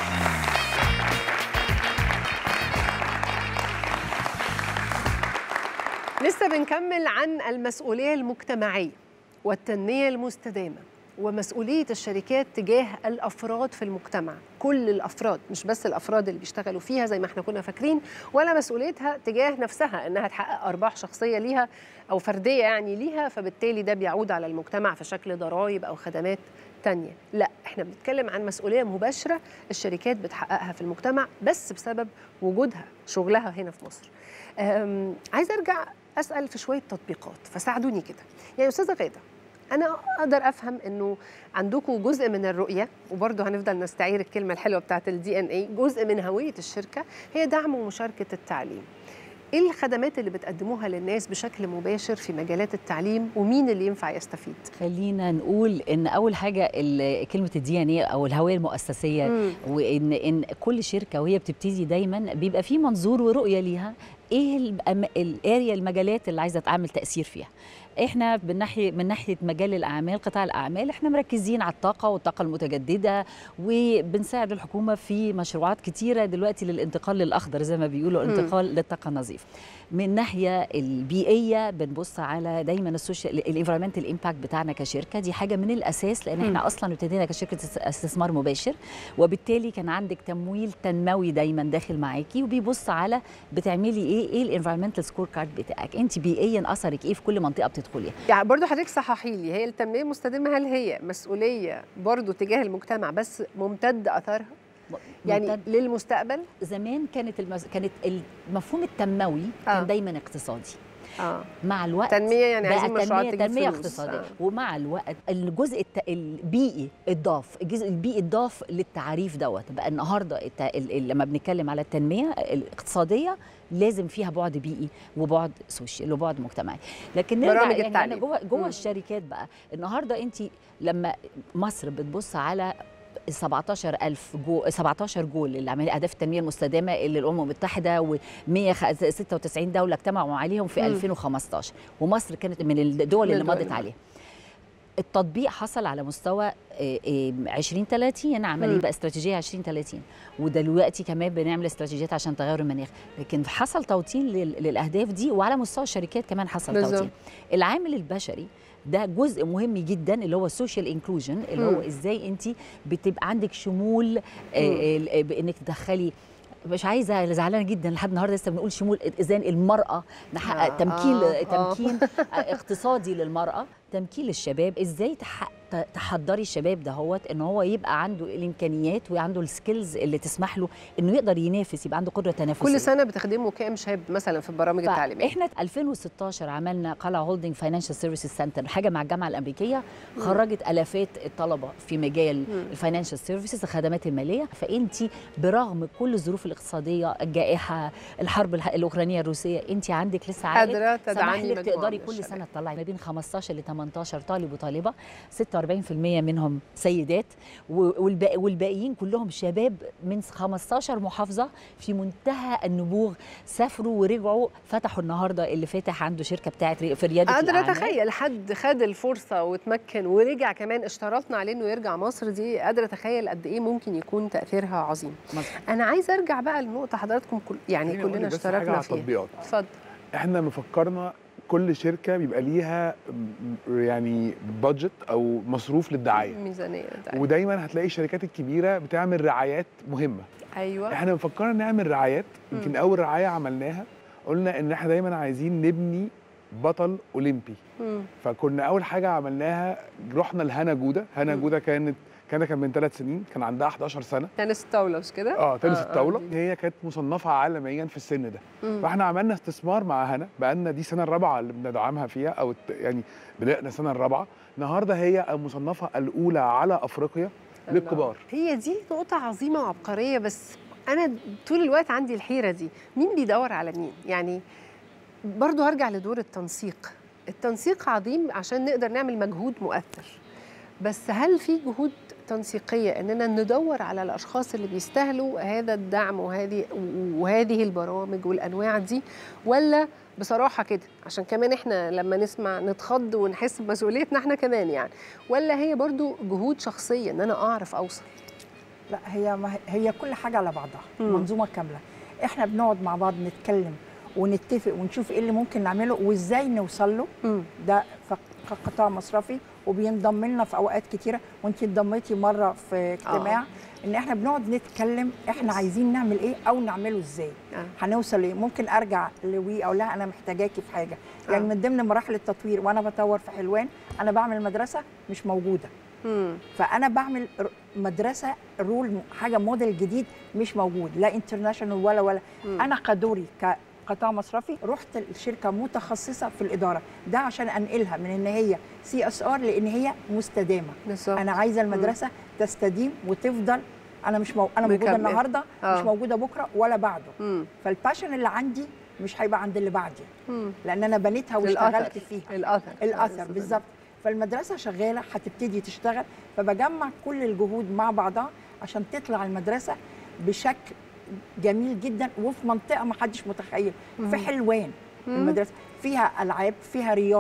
لسه بنكمل عن المسؤولية المجتمعية والتنمية المستدامة ومسؤولية الشركات تجاه الأفراد في المجتمع كل الأفراد مش بس الأفراد اللي بيشتغلوا فيها زي ما احنا كنا فاكرين ولا مسؤوليتها تجاه نفسها إنها تحقق أرباح شخصية ليها أو فردية يعني ليها فبالتالي ده بيعود على المجتمع في شكل ضرائب أو خدمات تانية لا احنا بنتكلم عن مسؤولية مباشرة الشركات بتحققها في المجتمع بس بسبب وجودها شغلها هنا في مصر أم، عايزه ارجع اسال في شويه تطبيقات فساعدوني كده يعني استاذه غاده انا اقدر افهم انه عندكم جزء من الرؤيه وبرضه هنفضل نستعير الكلمه الحلوه بتاعت الدي ان اي جزء من هويه الشركه هي دعم ومشاركه التعليم ايه الخدمات اللي بتقدموها للناس بشكل مباشر في مجالات التعليم ومين اللي ينفع يستفيد خلينا نقول ان اول حاجه ال- كلمه الدي ان اي او الهويه المؤسسيه مم. وان ان كل شركه وهي بتبتدي دايما بيبقى في منظور ورؤيه ليها ايه الأم- الاريا المجالات اللي عايزه تعمل تاثير فيها احنا من ناحيه من ناحيه مجال الاعمال قطاع الاعمال احنا مركزين على الطاقه والطاقه المتجدده وبنساعد الحكومه في مشروعات كتيره دلوقتي للانتقال للاخضر زي ما بيقولوا مم. انتقال للطاقه النظيفه من ناحيه البيئيه بنبص على دايما السوشيال الانفيرمنتال امباكت بتاعنا كشركه دي حاجه من الاساس لان مم. احنا اصلا ابتدينا كشركه است- استثمار مباشر وبالتالي كان عندك تمويل تنموي دايما داخل معاكي وبيبص على بتعملي ايه ايه الانفيرمنتال سكور كارد بتاعك انت بيئيا اثرك ايه في كل منطقه بتدخليها يعني برضو حضرتك صححي لي هي التنميه المستدامه هل هي مسؤوليه برضو تجاه المجتمع بس ممتد اثرها يعني ممتد- للمستقبل زمان كانت المز... كانت المفهوم التنموي آه. كان دايما اقتصادي اه مع الوقت تنمية يعني بقى عايزين مشروعات تنمية, تجيب تنمية فلوس. اقتصادية آه. ومع الوقت الجزء الت... البيئي اتضاف الجزء البيئي اتضاف للتعريف دوت بقى النهارده الت... ال... ال... لما بنتكلم على التنمية الاقتصادية لازم فيها بعد بيئي وبعد سوشيال وبعد مجتمعي لكن نرجع برامج يعني أنا التعليم. جوه جوه مم. الشركات بقى النهارده انت لما مصر بتبص على 17000 جو 17 جول اللي عمليه اهداف التنميه المستدامه اللي الامم المتحده و 196 دوله اجتمعوا عليهم في مم. 2015 ومصر كانت من الدول من اللي الدول مضت اللي عليها التطبيق حصل على مستوى آه، آه، 2030 عمليه مم. بقى استراتيجيه 2030 ودلوقتي كمان بنعمل استراتيجيات عشان تغير المناخ لكن حصل توطين لل- للاهداف دي وعلى مستوى الشركات كمان حصل بالظبط. توطين العامل البشري ده جزء مهم جدا اللي هو السوشيال انكلوجن اللي هو مم. ازاي انت بتبقى عندك شمول آه، آه، بانك تدخلي مش عايزه زعلانه جدا لحد النهارده لسه بنقول شمول ازاي المراه نحقق آه، تمكين آه، آه. تمكين اقتصادي للمراه تمكين للشباب ازاي تح- ت- تحضري الشباب دهوت ان هو يبقى عنده الامكانيات وعنده السكيلز اللي تسمح له انه يقدر ينافس يبقى عنده قدره تنافسيه كل سنه بتخدموا كام شاب مثلا في البرامج التعليميه احنا 2016 عملنا قلعه هولدنج فاينانشال سيرفيسز سنتر حاجه مع الجامعه الامريكيه خرجت الافات الطلبه في مجال مم. الفاينانشال سيرفيسز الخدمات الماليه فانت برغم كل الظروف الاقتصاديه الجائحه الحرب الح- الاوكرانيه الروسيه انت عندك لسه عائد قادرة سمح تدعمي لك مجموعة تقدري من كل الشباب. سنه تطلعي ما بين 15 ل 18 طالب وطالبه 46% منهم سيدات و- والباقي والباقيين كلهم شباب من 15 محافظه في منتهى النبوغ سافروا ورجعوا فتحوا النهارده اللي فاتح عنده شركه بتاعت ري- في رياده قادرة الأعمال. اتخيل حد خد الفرصة وتمكن ورجع كمان اشترطنا عليه انه يرجع مصر دي قادرة اتخيل قد ايه ممكن يكون تأثيرها عظيم. مظبوط. انا عايزه ارجع بقى لنقطة حضراتكم كل يعني خليني أقول كلنا لك بس حاجة اشتركنا على فيها. التطبيقات. اتفضل. احنا مفكرنا كل شركه بيبقى ليها م- يعني بادجت او مصروف للدعايه ميزانية ده. ودايما هتلاقي الشركات الكبيره بتعمل رعايات مهمه ايوه احنا مفكرنا نعمل رعايات يمكن مم. اول رعايه عملناها قلنا ان احنا دايما عايزين نبني بطل اولمبي مم. فكنا اول حاجه عملناها رحنا لهنا جوده هنا مم. جوده كانت كانت كان من ثلاث سنين كان عندها 11 سنه تنس الطاولة مش كده؟ اه تنس آه، الطاوله دي. هي كانت مصنفه عالميا في السن ده مم. فاحنا عملنا استثمار مع هنا بقالنا دي السنه الرابعه اللي بندعمها فيها او الت- يعني بدانا السنه الرابعه النهارده هي المصنفه الاولى على افريقيا للكبار هي دي نقطة عظيمة وعبقرية بس أنا طول الوقت عندي الحيرة دي مين بيدور على مين يعني برضو هرجع لدور التنسيق التنسيق عظيم عشان نقدر نعمل مجهود مؤثر بس هل في جهود تنسيقية إننا ندور على الأشخاص اللي بيستاهلوا هذا الدعم وهذه وهذه البرامج والأنواع دي ولا بصراحة كده عشان كمان إحنا لما نسمع نتخض ونحس بمسؤوليتنا إحنا كمان يعني ولا هي برضو جهود شخصية إن أنا أعرف أوصل لا هي ما هي كل حاجه على بعضها مم. منظومه كامله احنا بنقعد مع بعض نتكلم ونتفق ونشوف ايه اللي ممكن نعمله وازاي نوصل له مم. ده ف- كقطاع مصرفي وبينضم لنا في اوقات كتيره وانت انضميتي مره في اجتماع ان احنا بنقعد نتكلم احنا عايزين نعمل ايه او نعمله ازاي آه. هنوصل ايه ممكن ارجع لوي او لا انا محتاجاكي في حاجه يعني آه. من ضمن مراحل التطوير وانا بطور في حلوان انا بعمل مدرسه مش موجوده مم. فانا بعمل ر- مدرسه رول حاجه موديل جديد مش موجود لا انترناشونال ولا ولا مم. انا كدوري كقطاع مصرفي رحت الشركه متخصصه في الاداره ده عشان انقلها من ان هي سي اس ار لان هي مستدامه بالظبط انا عايزه المدرسه تستديم وتفضل انا مش مو... انا موجوده مكملة. النهارده آه. مش موجوده بكره ولا بعده مم. فالباشن اللي عندي مش هيبقى عند اللي بعدي مم. لان انا بنيتها الأثر. واشتغلت فيها الأثر الاثر بالظبط فالمدرسه شغاله هتبتدي تشتغل فبجمع كل الجهود مع بعضها عشان تطلع المدرسه بشكل جميل جدا وفي منطقه ما حدش متخيل في حلوان مم. المدرسه فيها العاب فيها رياضه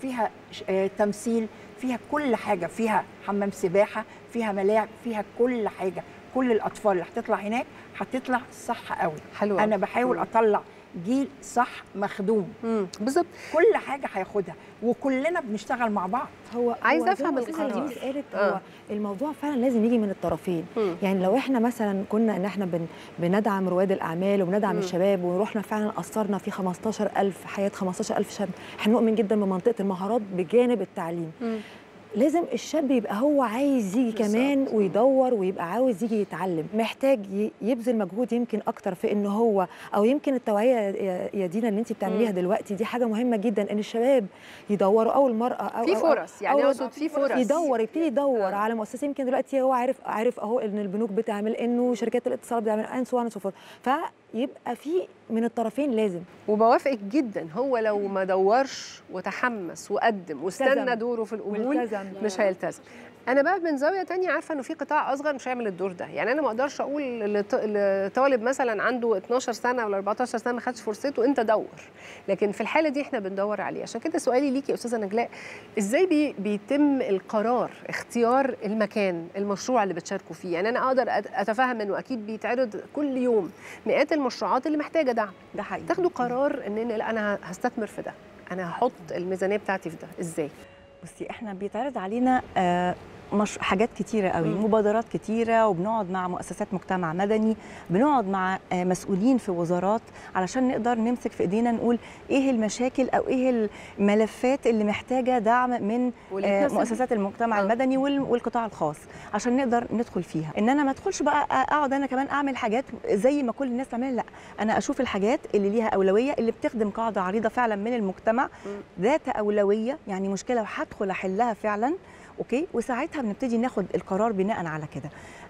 فيها ش- آه، تمثيل فيها كل حاجه فيها حمام سباحه فيها ملاعب فيها كل حاجه كل الاطفال اللي هتطلع هناك هتطلع صح قوي حلو انا أوي. بحاول مم. اطلع جيل صح مخدوم بالظبط كل حاجه هياخدها وكلنا بنشتغل مع بعض هو عايزة هو أفهم زي ما أستاذة القرار. لميس قالت آه. هو الموضوع فعلا لازم يجي من الطرفين مم. يعني لو احنا مثلا كنا ان احنا بن بندعم رواد الاعمال وبندعم مم. الشباب ورحنا فعلا اثرنا في 15000 حياه 15000 شاب هنؤمن جدا بمنطقه المهارات بجانب التعليم مم. لازم الشاب يبقى هو عايز يجي كمان بالظبط. ويدور ويبقى عاوز يجي يتعلم محتاج ي- يبذل مجهود يمكن اكتر في ان هو او يمكن التوعيه يا- يا دينا اللي انت بتعمليها مم. دلوقتي دي حاجه مهمه جدا ان الشباب يدوروا او المراه او في أو- أو- فرص يعني أو اقصد في فرص يدور يبتدي يدور آه. على مؤسسه يمكن دلوقتي هو عارف عارف اهو ان البنوك بتعمل انه شركات الاتصالات بتعمل ان سو سو فورث فيبقى في من الطرفين لازم وبوافقك جدا هو لو ما دورش وتحمس وقدم واستنى والتزم. دوره في القبول والتزم. مش هيلتزم انا بقى من زاويه تانية عارفه انه في قطاع اصغر مش هيعمل الدور ده يعني انا ما اقدرش اقول لط- لطالب مثلا عنده 12 سنه ولا 14 سنه ما خدش فرصته انت دور لكن في الحاله دي احنا بندور عليه عشان كده سؤالي ليكي يا استاذه نجلاء ازاي بي بيتم القرار اختيار المكان المشروع اللي بتشاركوا فيه يعني انا اقدر أت- اتفهم انه اكيد بيتعرض كل يوم مئات المشروعات اللي محتاجه دعم ده حقيقي تاخدوا قرار ان أنا- لا انا هستثمر في ده انا هحط الميزانيه بتاعتي في ده ازاي بصي احنا بيتعرض علينا آه، مش حاجات كتيرة قوي مم. مبادرات كتيرة وبنقعد مع مؤسسات مجتمع مدني بنقعد مع آه، مسؤولين في وزارات علشان نقدر نمسك في ايدينا نقول ايه المشاكل او ايه الملفات اللي محتاجة دعم من واللي آه، تناسب- مؤسسات المجتمع آه. المدني وال- والقطاع الخاص عشان نقدر ندخل فيها ان انا ما ادخلش بقى اقعد انا كمان اعمل حاجات زي ما كل الناس بتعملها لا انا اشوف الحاجات اللي ليها اولويه اللي بتخدم قاعده عريضه فعلا من المجتمع ذات اولويه يعني مشكله وهدخل احلها فعلا اوكي وساعتها بنبتدي ناخد القرار بناء على كده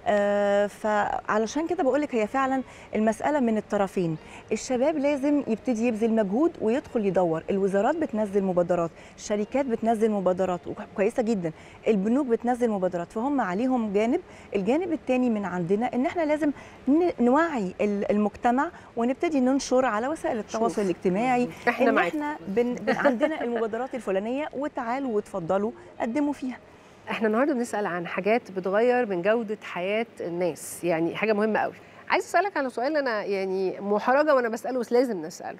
آه فعلشان كده بقول لك هي فعلا المساله من الطرفين الشباب لازم يبتدي يبذل مجهود ويدخل يدور الوزارات بتنزل مبادرات الشركات بتنزل مبادرات كويسه جدا البنوك بتنزل مبادرات فهم عليهم جانب الجانب الثاني من عندنا ان احنا لازم ن- نوعي ال- المجتمع ونبتدي ننشر على وسائل التواصل شوف. الاجتماعي احنا ان معاكم. احنا بن بن عندنا المبادرات الفلانيه وتعالوا وتفضلوا قدموا فيها احنا النهارده بنسال عن حاجات بتغير من جوده حياه الناس يعني حاجه مهمه قوي عايز اسالك على سؤال انا يعني محرجه وانا بساله بس لازم نساله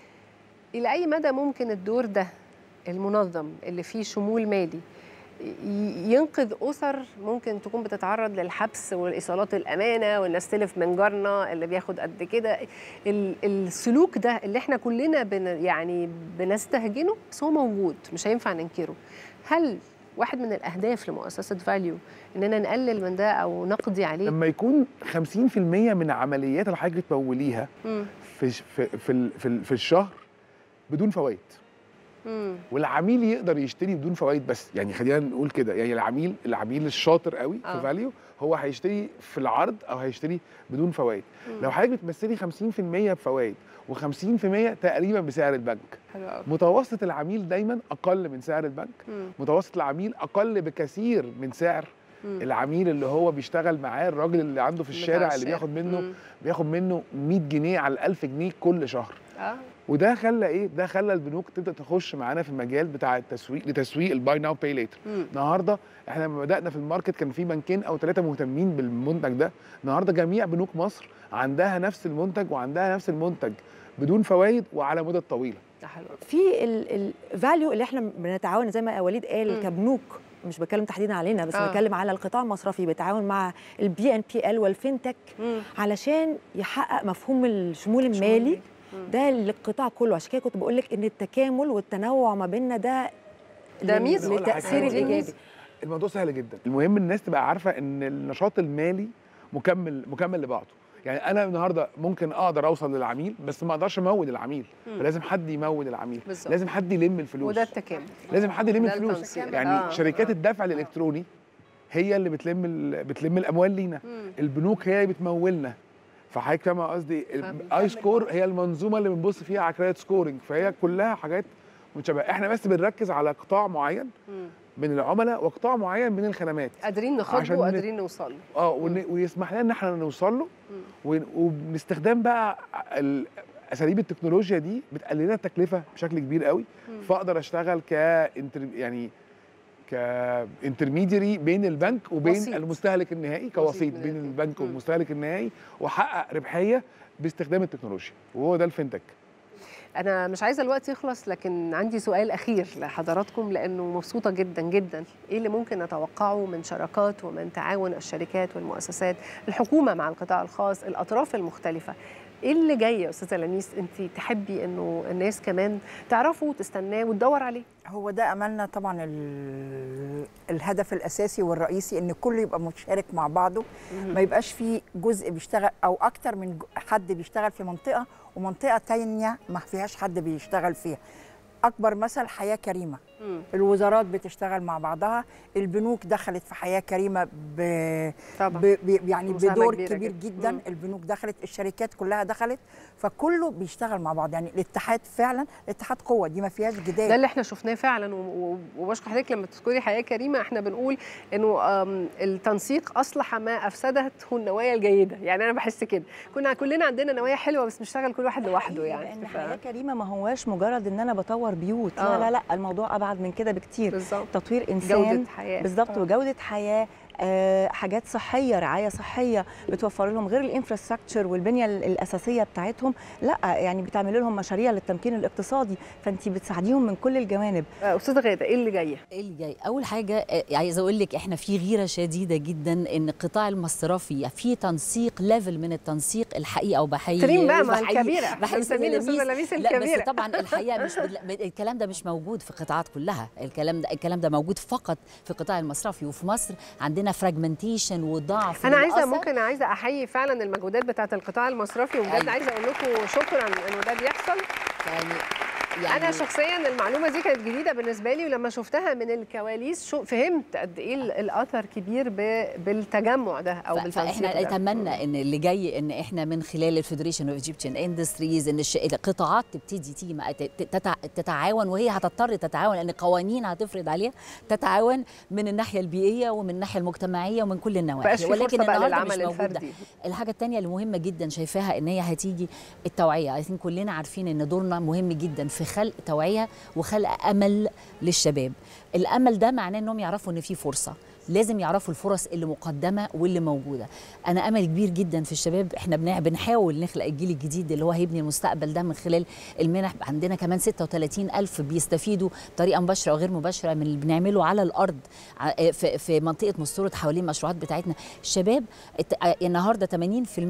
الى اي مدى ممكن الدور ده المنظم اللي فيه شمول مالي ي- ينقذ اسر ممكن تكون بتتعرض للحبس والايصالات الامانه والناس تلف من جارنا اللي بياخد قد كده ال- السلوك ده اللي احنا كلنا بن يعني بنستهجنه بس هو موجود مش هينفع ننكره هل واحد من الاهداف لمؤسسه فاليو اننا نقلل من ده او نقضي عليه لما يكون 50% من عمليات اللي حضرتك بتموليها مم. في في في, ال- في, ال- في الشهر بدون فوائد مم. والعميل يقدر يشتري بدون فوائد بس يعني خلينا نقول كده يعني العميل العميل الشاطر قوي آه. في فاليو هو هيشتري في العرض او هيشتري بدون فوائد مم. لو حضرتك بتمثلي 50% بفوائد و50% تقريبا بسعر البنك حلو قوي متوسط العميل دايما اقل من سعر البنك مم. متوسط العميل اقل بكثير من سعر مم. العميل اللي هو بيشتغل معاه الراجل اللي عنده في بتاع الشارع اللي بياخد منه مم. بياخد منه 100 جنيه على ال 1000 جنيه كل شهر اه وده خلى ايه ده خلى البنوك تبدا تخش معانا في المجال بتاع التسويق لتسويق الباي ناو باي ليتر مم. النهارده احنا لما بدانا في الماركت كان في بنكين او ثلاثه مهتمين بالمنتج ده النهارده جميع بنوك مصر عندها نفس المنتج وعندها نفس المنتج بدون فوائد وعلى مدى طويله ده حلو قوي في الفاليو اللي احنا بنتعاون زي ما وليد قال مم. كبنوك مش بتكلم تحديدا علينا بس آه. بتكلم على القطاع المصرفي بتعاون مع البي ان بي ال والفينتك مم. علشان يحقق مفهوم الشمول المالي مم. ده للقطاع كله عشان كده كنت بقول لك ان التكامل والتنوع ما بيننا ده ده لل- ميزة. أقول لك حاجة للتاثير حلوة. الايجابي الموضوع سهل جدا المهم الناس تبقى عارفه ان النشاط المالي مكمل مكمل لبعضه يعني انا النهارده ممكن اقدر اوصل للعميل بس ما اقدرش امول العميل مم. فلازم حد يمول العميل بالظبط. لازم حد يلم الفلوس وده التكامل لازم حد يلم ده الفلوس التنسيق. يعني آه، شركات آه. الدفع الالكتروني هي اللي بتلم ال- بتلم الاموال لينا مم. البنوك هي اللي بتمولنا فحضرتك فاهمه قصدي فاهمة. اي سكور هي المنظومه اللي بنبص فيها على كريدت سكورنج فهي كلها حاجات متشابهه احنا بس بنركز على قطاع معين مم. من العملاء وقطاع معين من الخدمات قادرين نخاطبه عشان ن- وقادرين نوصل له اه ون- ويسمح لنا ان احنا نوصل له مم. ون- وباستخدام بقى ال- اساليب التكنولوجيا دي بتقلل لنا التكلفه بشكل كبير قوي مم. فاقدر اشتغل ك يعني كانترميديري بين البنك وبين وسيط. وسيط. المستهلك النهائي كوسيط من بين الاتنين. البنك مم. والمستهلك النهائي واحقق ربحيه باستخدام التكنولوجيا وهو ده الفinTech انا مش عايزه الوقت يخلص لكن عندي سؤال اخير لحضراتكم لانه مبسوطه جدا جدا ايه اللي ممكن نتوقعه من شراكات ومن تعاون الشركات والمؤسسات الحكومه مع القطاع الخاص الاطراف المختلفه ايه اللي جاي يا استاذه لميس انت تحبي انه الناس كمان تعرفوا وتستناه وتدور عليه هو ده املنا طبعا ال- الهدف الاساسي والرئيسي ان كله يبقى مشارك مع بعضه ما يبقاش في جزء بيشتغل او اكتر من ج- حد بيشتغل في منطقه ومنطقه تانية ما فيهاش حد بيشتغل فيها اكبر مثل حياه كريمه مم. الوزارات بتشتغل مع بعضها البنوك دخلت في حياه كريمه ب... طبعا ب... ب... يعني مساهمة بدور كبيرة كبير جدا. جدا, مم. جداً. البنوك دخلت الشركات كلها دخلت فكله بيشتغل مع بعض يعني الاتحاد فعلا الاتحاد قوه دي ما فيهاش جدال ده اللي احنا شفناه فعلا و- و- وبشكر حضرتك لما تذكري حياه كريمه احنا بنقول انه آم، التنسيق اصلح ما افسدته النوايا الجيده يعني انا بحس كده كنا كلنا عندنا نوايا حلوه بس بنشتغل كل واحد لوحده لان يعني ف- حياه كريمه ما هواش مجرد ان انا بطور بيوت آه. لا لا لا الموضوع ابعد من كده بكتير بالظبط تطوير انسان جوده حياه بالظبط آه. وجوده حياه آه، حاجات صحيه رعايه صحيه بتوفر لهم غير الانفراستراكشر والبنيه ال- الاساسيه بتاعتهم لا يعني بتعمل لهم مشاريع للتمكين الاقتصادي فانت بتساعديهم من كل الجوانب آه، استاذه غاده ايه اللي جايه ايه اللي جاي اول حاجه آه، عايزه اقول لك احنا في غيره شديده جدا ان القطاع المصرفي في تنسيق ليفل من التنسيق الحقيقه وبحيي تريم بقى مع بحيي- الكبيره بحيي بنسميه أستاذة الاستاذه لميس. لميس لا الكبيره بس طبعا الحقيقه مش بال- الكلام ده مش موجود في القطاعات كلها الكلام ده الكلام ده موجود فقط في القطاع المصرفي وفي مصر عندنا فراجمنتيشن وضعف انا عايزه للأسف. ممكن عايزه احيي فعلا المجهودات بتاعه القطاع المصرفي وبجد أيوة. عايزه اقول لكم شكرا انه ده بيحصل يعني يعني انا شخصيا المعلومه دي كانت جديده بالنسبه لي ولما شفتها من الكواليس شو فهمت قد ايه ال- الاثر كبير ب- بالتجمع ده او ف- بالتنسيق فاحنا ده. نتمنى ان اللي جاي ان احنا من خلال الفيدريشن اوف ايجيبشن اندستريز ان الش- القطاعات تبتدي تيجي مع- ت- تتع- تتعاون وهي هتضطر تتعاون لان قوانين هتفرض عليها تتعاون من الناحيه البيئيه ومن الناحيه المجتمعيه ومن كل النواحي بقاش في فرصه بقى النهارده مش للعمل موجودة. الفردي الحاجه الثانيه اللي مهمه جدا شايفاها ان هي هتيجي التوعيه عايزين كلنا عارفين ان دورنا مهم جدا في خلق توعيه وخلق امل للشباب الامل ده معناه انهم يعرفوا ان في فرصه لازم يعرفوا الفرص اللي مقدمه واللي موجوده انا امل كبير جدا في الشباب احنا بنع- بنحاول نخلق الجيل الجديد اللي هو هيبني المستقبل ده من خلال المنح عندنا كمان 36 الف بيستفيدوا بطريقه مباشره وغير مباشره من اللي بنعمله على الارض ع- في, في منطقه مستورد حوالين المشروعات بتاعتنا الشباب الت- ع- النهارده 80%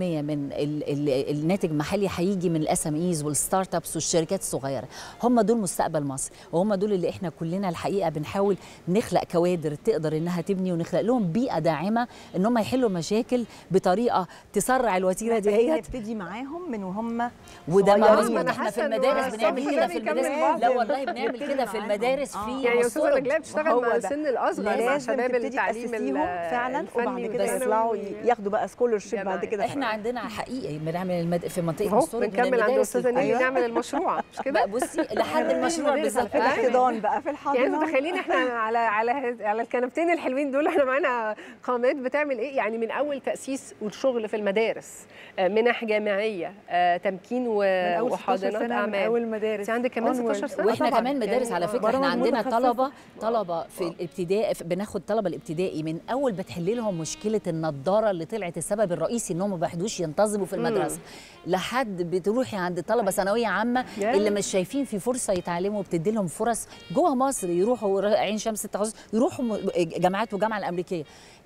من ال ال الناتج المحلي هيجي من الاس ام ايز والستارت ابس والشركات الصغيره هم دول مستقبل مصر وهم دول اللي احنا كلنا الحقيقه بنحاول نخلق كوادر تقدر انها تبني ونخلق لهم بيئه داعمه ان هم يحلوا مشاكل بطريقه تسرع الوتيره دي نبتدي معاهم من وهم وده صغيرين. موجود أنا احنا حاسة في إنه المدارس الصبح بنعمل ده كده في بيكمل المدارس بعض. لا والله بنعمل نبتدي كده في معاهم. المدارس آه. في يعني يا استاذه مستورد. نجلاء بتشتغل هو مع ده. السن الاصغر مع لازم شباب تبتدي التعليم تأسسيهم ال- فعلا الفني وبعد كده والثانوي يطلعوا وال- ياخدوا بقى سكولرشيب بعد جماعي. كده احنا عندنا حقيقي بنعمل المد... في منطقه اهو مستورد من بنكمل عند المدارس استاذه نيلي أيوة. نعمل المشروع مش كده بقى بصي لحد المشروع بالظبط في الحضان بقى في الحضان يعني انتوا متخيلين احنا على على على الكنبتين الحلوين دول احنا معانا قامات بتعمل ايه يعني من اول تاسيس والشغل في المدارس آه، منح جامعيه آه، تمكين و- من أول 16 وحاضنات سنة من اعمال أول مدارس انت عندك كمان Onward. 16 سنه واحنا طبعاً. كمان مدارس يعني على آه. فكره احنا برامج عندنا متخصصة. طلبه طلبه في الابتدائي بناخد طلبه الابتدائي من اول بتحل لهم مشكله النضاره اللي طلعت السبب الرئيسي انهم ما بيحدوش ينتظموا في المدرسه لحد بتروحي عند طلبه ثانويه عامه يا. اللي مش شايفين في فرصه يتعلموا وبتدي لهم فرص جوه مصر يروحوا ر- عين شمس التخصص يروحوا م- جامعات والجامعه الامريكيه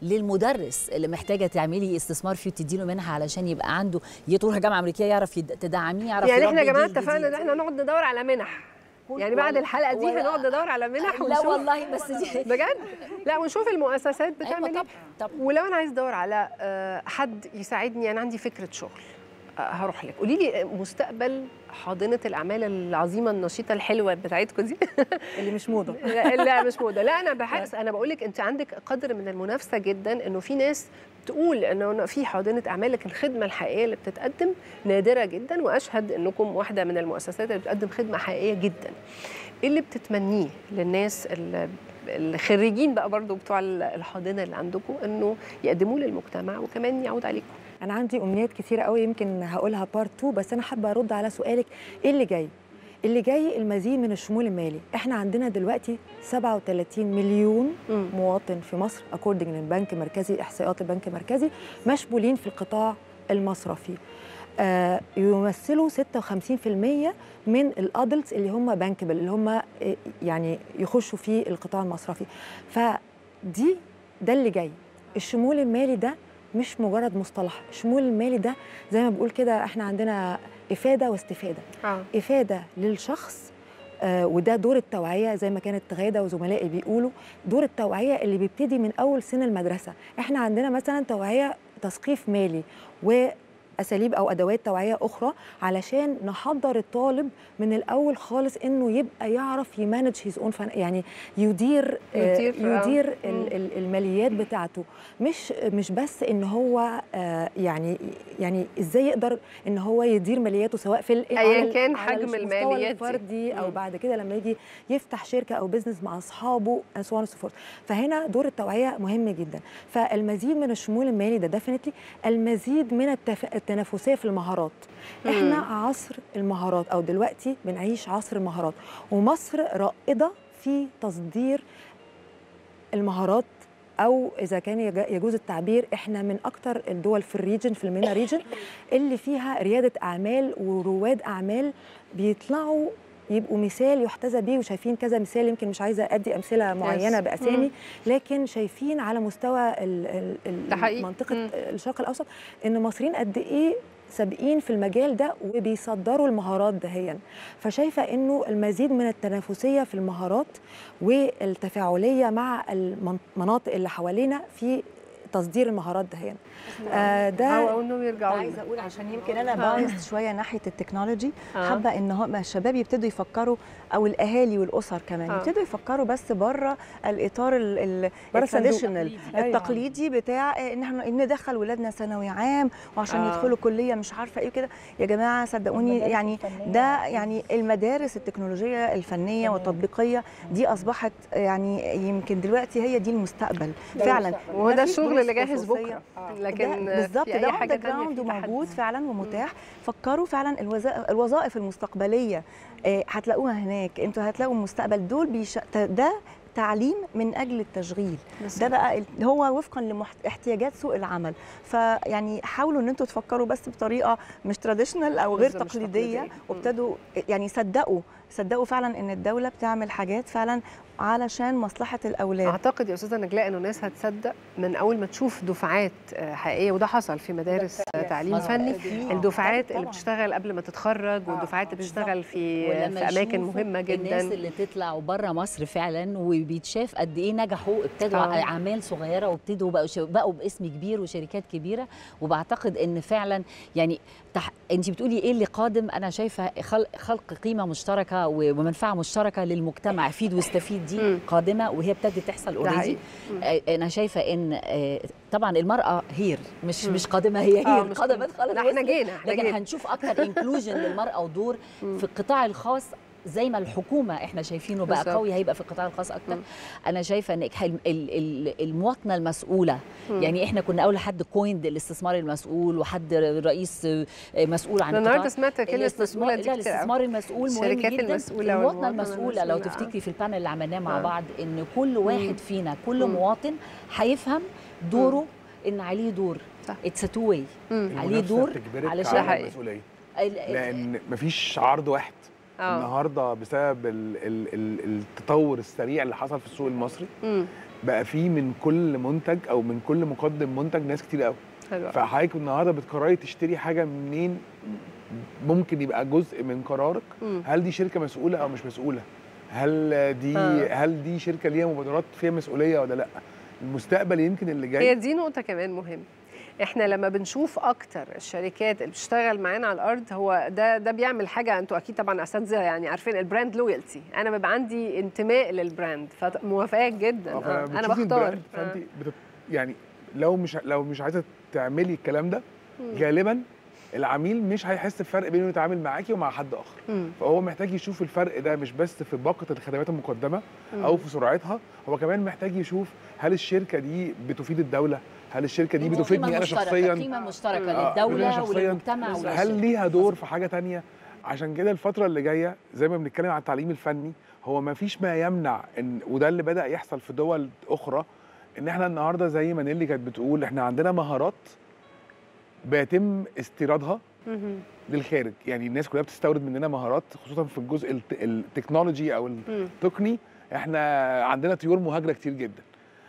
للمدرس اللي محتاجه تعملي استثمار فيه وتدي له منها علشان يبقى عنده يروح جامعه امريكيه يعرف يد- تدعميه يعرف يعني احنا يا يربي جماعه جيل اتفقنا ان جديد. احنا نقعد ندور على منح يعني بعد الحلقه دي ولا- هنقعد ندور على منح لا ونشوف والله بس دي بجد لا ونشوف المؤسسات بتعمل ايوه ايه طبعا طبعا ولو انا عايز ادور على آه، حد يساعدني انا عندي فكره شغل آه، هروح لك قولي لي مستقبل حاضنه الاعمال العظيمه النشيطه الحلوه بتاعتكم دي اللي مش موضه لا لا، مش موضه لا انا بحس انا بقول لك انت عندك قدر من المنافسه جدا انه في ناس تقول انه في حاضنه اعمال لكن الخدمه الحقيقيه اللي بتتقدم نادره جدا واشهد انكم واحده من المؤسسات اللي بتقدم خدمه حقيقيه جدا ايه اللي بتتمنيه للناس اللي الخريجين بقى برضو بتوع الحاضنه اللي عندكم انه يقدموه للمجتمع وكمان يعود عليكم انا عندي امنيات كتيره قوي يمكن هقولها بارت 2 بس انا حابه ارد على سؤالك ايه اللي جاي اللي جاي المزيد من الشمول المالي احنا عندنا دلوقتي 37 مليون مواطن في مصر اكوردنج للبنك المركزي احصائيات البنك المركزي مشمولين في القطاع المصرفي آه يمثلوا 56% من الادلتس اللي هم بانكبل اللي هم آه، يعني يخشوا في القطاع المصرفي فدي ده اللي جاي الشمول المالي ده مش مجرد مصطلح الشمول المالي ده زي ما بقول كده احنا عندنا افاده واستفاده آه. افاده للشخص آه وده دور التوعيه زي ما كانت غاده وزملائي بيقولوا دور التوعيه اللي بيبتدي من اول سن المدرسه احنا عندنا مثلا توعيه تثقيف مالي و اساليب او ادوات توعيه اخرى علشان نحضر الطالب من الاول خالص انه يبقى يعرف يمانج هيز اون يعني يدير آه، يدير، آه. يدير مم. ال- ال- الماليات بتاعته مش مش بس ان هو آه، يعني يعني ازاي يقدر ان هو يدير مالياته سواء في ال- أياً على ال- كان على حجم المستوى الماليات دي. الفردي او مم. بعد كده لما يجي يفتح شركه او بزنس مع اصحابه and so on and so forth. فهنا دور التوعيه مهم جدا فالمزيد من الشمول المالي ده ديفينتلي المزيد من التف... التنافسيه في المهارات احنا عصر المهارات او دلوقتي بنعيش عصر المهارات ومصر رائده في تصدير المهارات او اذا كان يج- يجوز التعبير احنا من اكتر الدول في الريجن في المينا ريجن اللي فيها رياده اعمال ورواد اعمال بيطلعوا يبقوا مثال يحتذى بيه وشايفين كذا مثال يمكن مش عايزه ادي امثله معينه Yes. باسامي مم. لكن شايفين على مستوى ال- ال- ال- ده حقيقي. منطقه مم. الشرق الاوسط ان المصريين قد ايه سابقين في المجال ده وبيصدروا المهارات دهيا فشايفه انه المزيد من التنافسيه في المهارات والتفاعليه مع المناطق اللي حوالينا في تصدير المهارات دهيا آه ده او انهم يرجعوا لنا. عايزه اقول عشان يمكن انا آه. بايظ شويه ناحيه التكنولوجي آه. حابه ان هم الشباب يبتدوا يفكروا او الاهالي والاسر كمان آه. يبتدوا يفكروا بس بره الاطار ال- ال- بره الصندوق. التراديشنال أيوة. التقليدي بتاع آه، ان احنا ندخل ولادنا ثانوي عام وعشان آه. يدخلوا كليه مش عارفه ايه كده يا جماعه صدقوني المدارس يعني الفنية. ده يعني المدارس التكنولوجيه الفنيه والتطبيقيه دي اصبحت يعني يمكن دلوقتي هي دي المستقبل ده فعلا المستقبل. وهو ده مفيش الشغل دروس اللي جاهز خصوصية. بكره آه. لكن ده بالظبط في ده اي اون حاجه ذا تانية جراوند في تحدي. وموجود فعلا ومتاح فكروا فعلا الوظائف الوظائف المستقبليه آه، هتلاقوها هناك انتوا هتلاقوا المستقبل دول بيش... ده تعليم من اجل التشغيل ده بقى ال- هو وفقا لاحتياجات سوق العمل فيعني حاولوا ان انتوا تفكروا بس بطريقه مش تراديشنال او غير بالظبط، مش تقليديه تقليدية. وابتدوا يعني صدقوا صدقوا فعلا ان الدوله بتعمل حاجات فعلا علشان مصلحه الاولاد اعتقد يا استاذه نجلاء انه الناس هتصدق من اول ما تشوف دفعات آه، حقيقيه وده حصل في مدارس آه، تعليم مظبوط. فني أكيد. الدفعات اللي طبعاً. بتشتغل قبل ما تتخرج والدفعات اللي بتشتغل في ولما في اماكن يشوفوا مهمه الناس جدا اللي تطلع بره مصر فعلا وبيتشاف قد ايه نجحوا ابتدوا آه. اعمال صغيره وابتدوا بقوا ش- بقوا باسم كبير وشركات كبيره وبعتقد ان فعلا يعني تح... انت بتقولي ايه اللي قادم انا شايفه خلق, خلق قيمه مشتركه و- ومنفعه مشتركه للمجتمع فيد واستفيد دي مم. قادمه وهي ابتدت تحصل ده اوريدي حقيقي. انا شايفه ان آه، طبعا المراه هير مش مش قادمه هي آه، هي مش قدمت خلاص لا احنا وصلت. جينا احنا لكن جينا هنشوف اكتر انكلوجن للمراه ودور في القطاع الخاص زي ما الحكومه احنا شايفينه بقى بالظبط. قوي هيبقى في القطاع الخاص اكتر مم. انا شايفه ان ال- ال- ال- المواطنه المسؤوله مم. يعني احنا كنا اول حد كويند الاستثمار المسؤول وحد رئيس مسؤول عن انا النهارده القطاع سمعت كلمه الاستثمار مسؤوله لا دي كتير الاستثمار قوي. المسؤول مهم الشركات جدا المسؤولة المواطنه والمواطنة المسؤوله لو المسؤولة، آه. تفتكري في البانل اللي عملناه مع آه. بعض ان كل واحد فينا كل مم. مواطن هيفهم دوره ان عليه دور صح. اتس تو واي مم. عليه المنافسة دور بتجبرك علشان- على حقيقي. المسؤوليه ال- لان مفيش عرض واحد اه النهارده بسبب ال ال ال التطور السريع اللي حصل في السوق المصري مم. بقى فيه من كل منتج او من كل مقدم منتج ناس كتير قوي حلو أوي. فحضرتك النهارده بتقرري تشتري حاجه منين ممكن يبقى جزء من قرارك مم. هل دي شركه مسؤوله او مش مسؤوله هل دي آه. هل دي شركه ليها مبادرات فيها مسؤوليه ولا لا المستقبل يمكن اللي هي جاي دي نقطة كمان مهمة احنا لما بنشوف اكتر الشركات اللي بتشتغل معانا على الارض هو ده ده بيعمل حاجه انتوا اكيد طبعا اساتذه يعني عارفين البراند لويالتي انا بيبقى عندي انتماء للبراند فموافقاك جدا آه، آه. انا فبتشوفي بختار البراند فانت بتت... يعني لو مش لو مش عايزه تعملي الكلام ده مم. غالبا العميل مش هيحس بفرق بينه يتعامل معاكي ومع حد اخر مم. فهو محتاج يشوف الفرق ده مش بس في باقه الخدمات المقدمه مم. او في سرعتها هو كمان محتاج يشوف هل الشركه دي بتفيد الدوله هل الشركه دي قيمة بتفيدني انا مشتركة، شخصيا قيمة مشتركة آه، للدولة بتفيدني أنا شخصياً؟ وللمجتمع هل وللشركة. ليها دور في حاجه تانية عشان كده الفتره اللي جايه زي ما بنتكلم عن التعليم الفني هو ما فيش ما يمنع ان وده اللي بدا يحصل في دول اخرى ان احنا النهارده زي ما نيلي كانت بتقول احنا عندنا مهارات بيتم استيرادها للخارج يعني الناس كلها بتستورد مننا مهارات خصوصا في الجزء الت- التكنولوجي او التقني احنا عندنا طيور مهاجره كتير جدا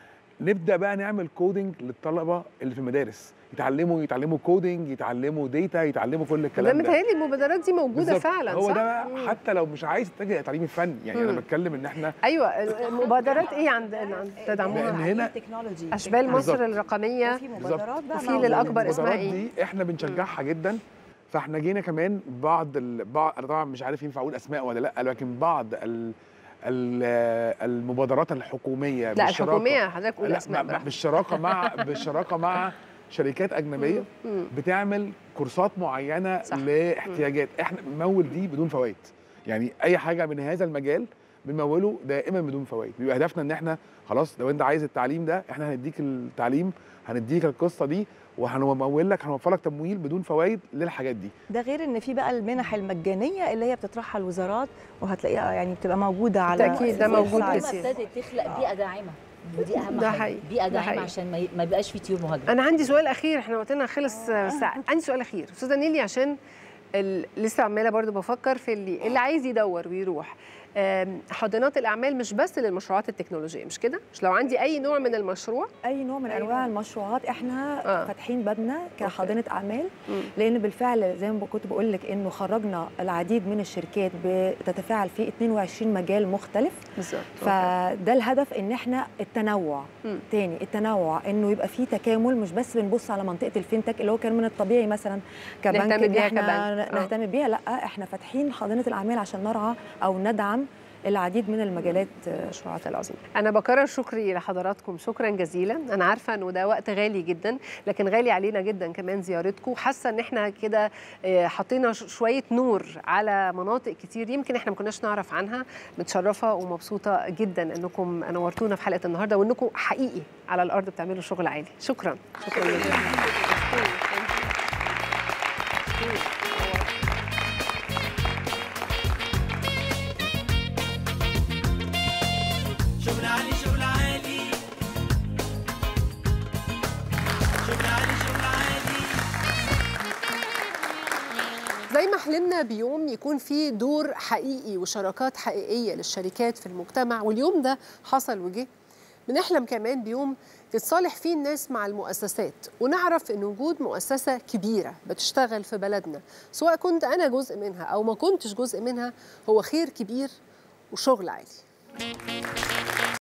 نبدا بقى نعمل كودنج للطلبه اللي في المدارس يتعلموا يتعلموا كودنج يتعلموا داتا يتعلموا كل ده الكلام ده متهيألي المبادرات دي موجوده بالظبط. فعلا هو صح؟ ده بقى مم. حتى لو مش عايز تتجه للتعليم الفني يعني انا مم. بتكلم ان احنا ايوه المبادرات ايه عند عند تدعموها لأن هنا تكنولوجي اشبال مصر بالظبط. الرقميه وفي مبادرات بقى وفي موجودة. للاكبر اسمها المبادرات ايه؟ دي احنا بنشجعها جدا فاحنا جينا كمان بعض ال... بعض انا طبعا مش عارف ينفع اقول اسماء ولا لا لكن بعض ال... ال... المبادرات الحكوميه لا بالشراكة- الحكوميه حضرتك قول لا اسماء ما- براحتك. بالشراكه مع بالشراكه مع شركات اجنبيه مم. بتعمل كورسات معينه صح. لاحتياجات احنا بنمول دي بدون فوائد يعني اي حاجه من هذا المجال بنموله دائما بدون فوائد بيبقى هدفنا ان احنا خلاص لو انت عايز التعليم ده احنا هنديك التعليم هنديك القصه دي وهنمول لك هنوفر لك تمويل بدون فوائد للحاجات دي ده غير ان في بقى المنح المجانيه اللي هي بتطرحها الوزارات وهتلاقيها يعني بتبقى موجوده على بالتأكيد ده الويب موجود سايت. كتير. ابتدت تخلق بيئة داعمة ودي أهم ده حاجة حقيقي. بيئة ده داعمة حقيقي. عشان ما ي- ما يبقاش في طيور مهاجرة انا عندي سؤال اخير احنا وقتنا خلص ساعة. عندي سؤال اخير استاذه نيلي عشان ال... لسه عماله برضو بفكر في اللي اللي عايز يدور ويروح آم، حاضنات الاعمال مش بس للمشروعات التكنولوجيه مش كده مش لو عندي اي نوع من المشروع اي نوع من انواع المشروعات احنا آه. فاتحين بابنا كحاضنه اعمال مم. لان بالفعل زي ما كنت بقول لك انه خرجنا العديد من الشركات بتتفاعل في 22 مجال مختلف بالظبط فده الهدف ان احنا التنوع مم. تاني التنوع انه يبقى في تكامل مش بس بنبص على منطقه الفينتك اللي هو كان من الطبيعي مثلا كبنك نهتم إن بيها احنا كبنك. آه. نهتم بيها لا احنا فاتحين حاضنه الاعمال عشان نرعى او ندعم العديد من المجالات المشروعات العظيمه انا بكرر شكري لحضراتكم شكرا جزيلا انا عارفه انه ده وقت غالي جدا لكن غالي علينا جدا كمان زيارتكم حاسه ان احنا كده آه، حطينا ش- شويه نور على مناطق كتير يمكن احنا ما كناش نعرف عنها متشرفه ومبسوطه جدا انكم نورتونا في حلقه النهارده وانكم حقيقي على الارض بتعملوا شغل عالي شكرا شكرا جزيلا شغل عالي شغل عالي شغل عالي شغل عالي زي ما حلمنا بيوم يكون فيه دور حقيقي وشراكات حقيقية للشركات في المجتمع واليوم ده حصل وجه بنحلم كمان بيوم تتصالح فيه الناس مع المؤسسات ونعرف ان وجود مؤسسة كبيرة بتشتغل في بلدنا سواء كنت انا جزء منها او ما كنتش جزء منها هو خير كبير وشغل عالي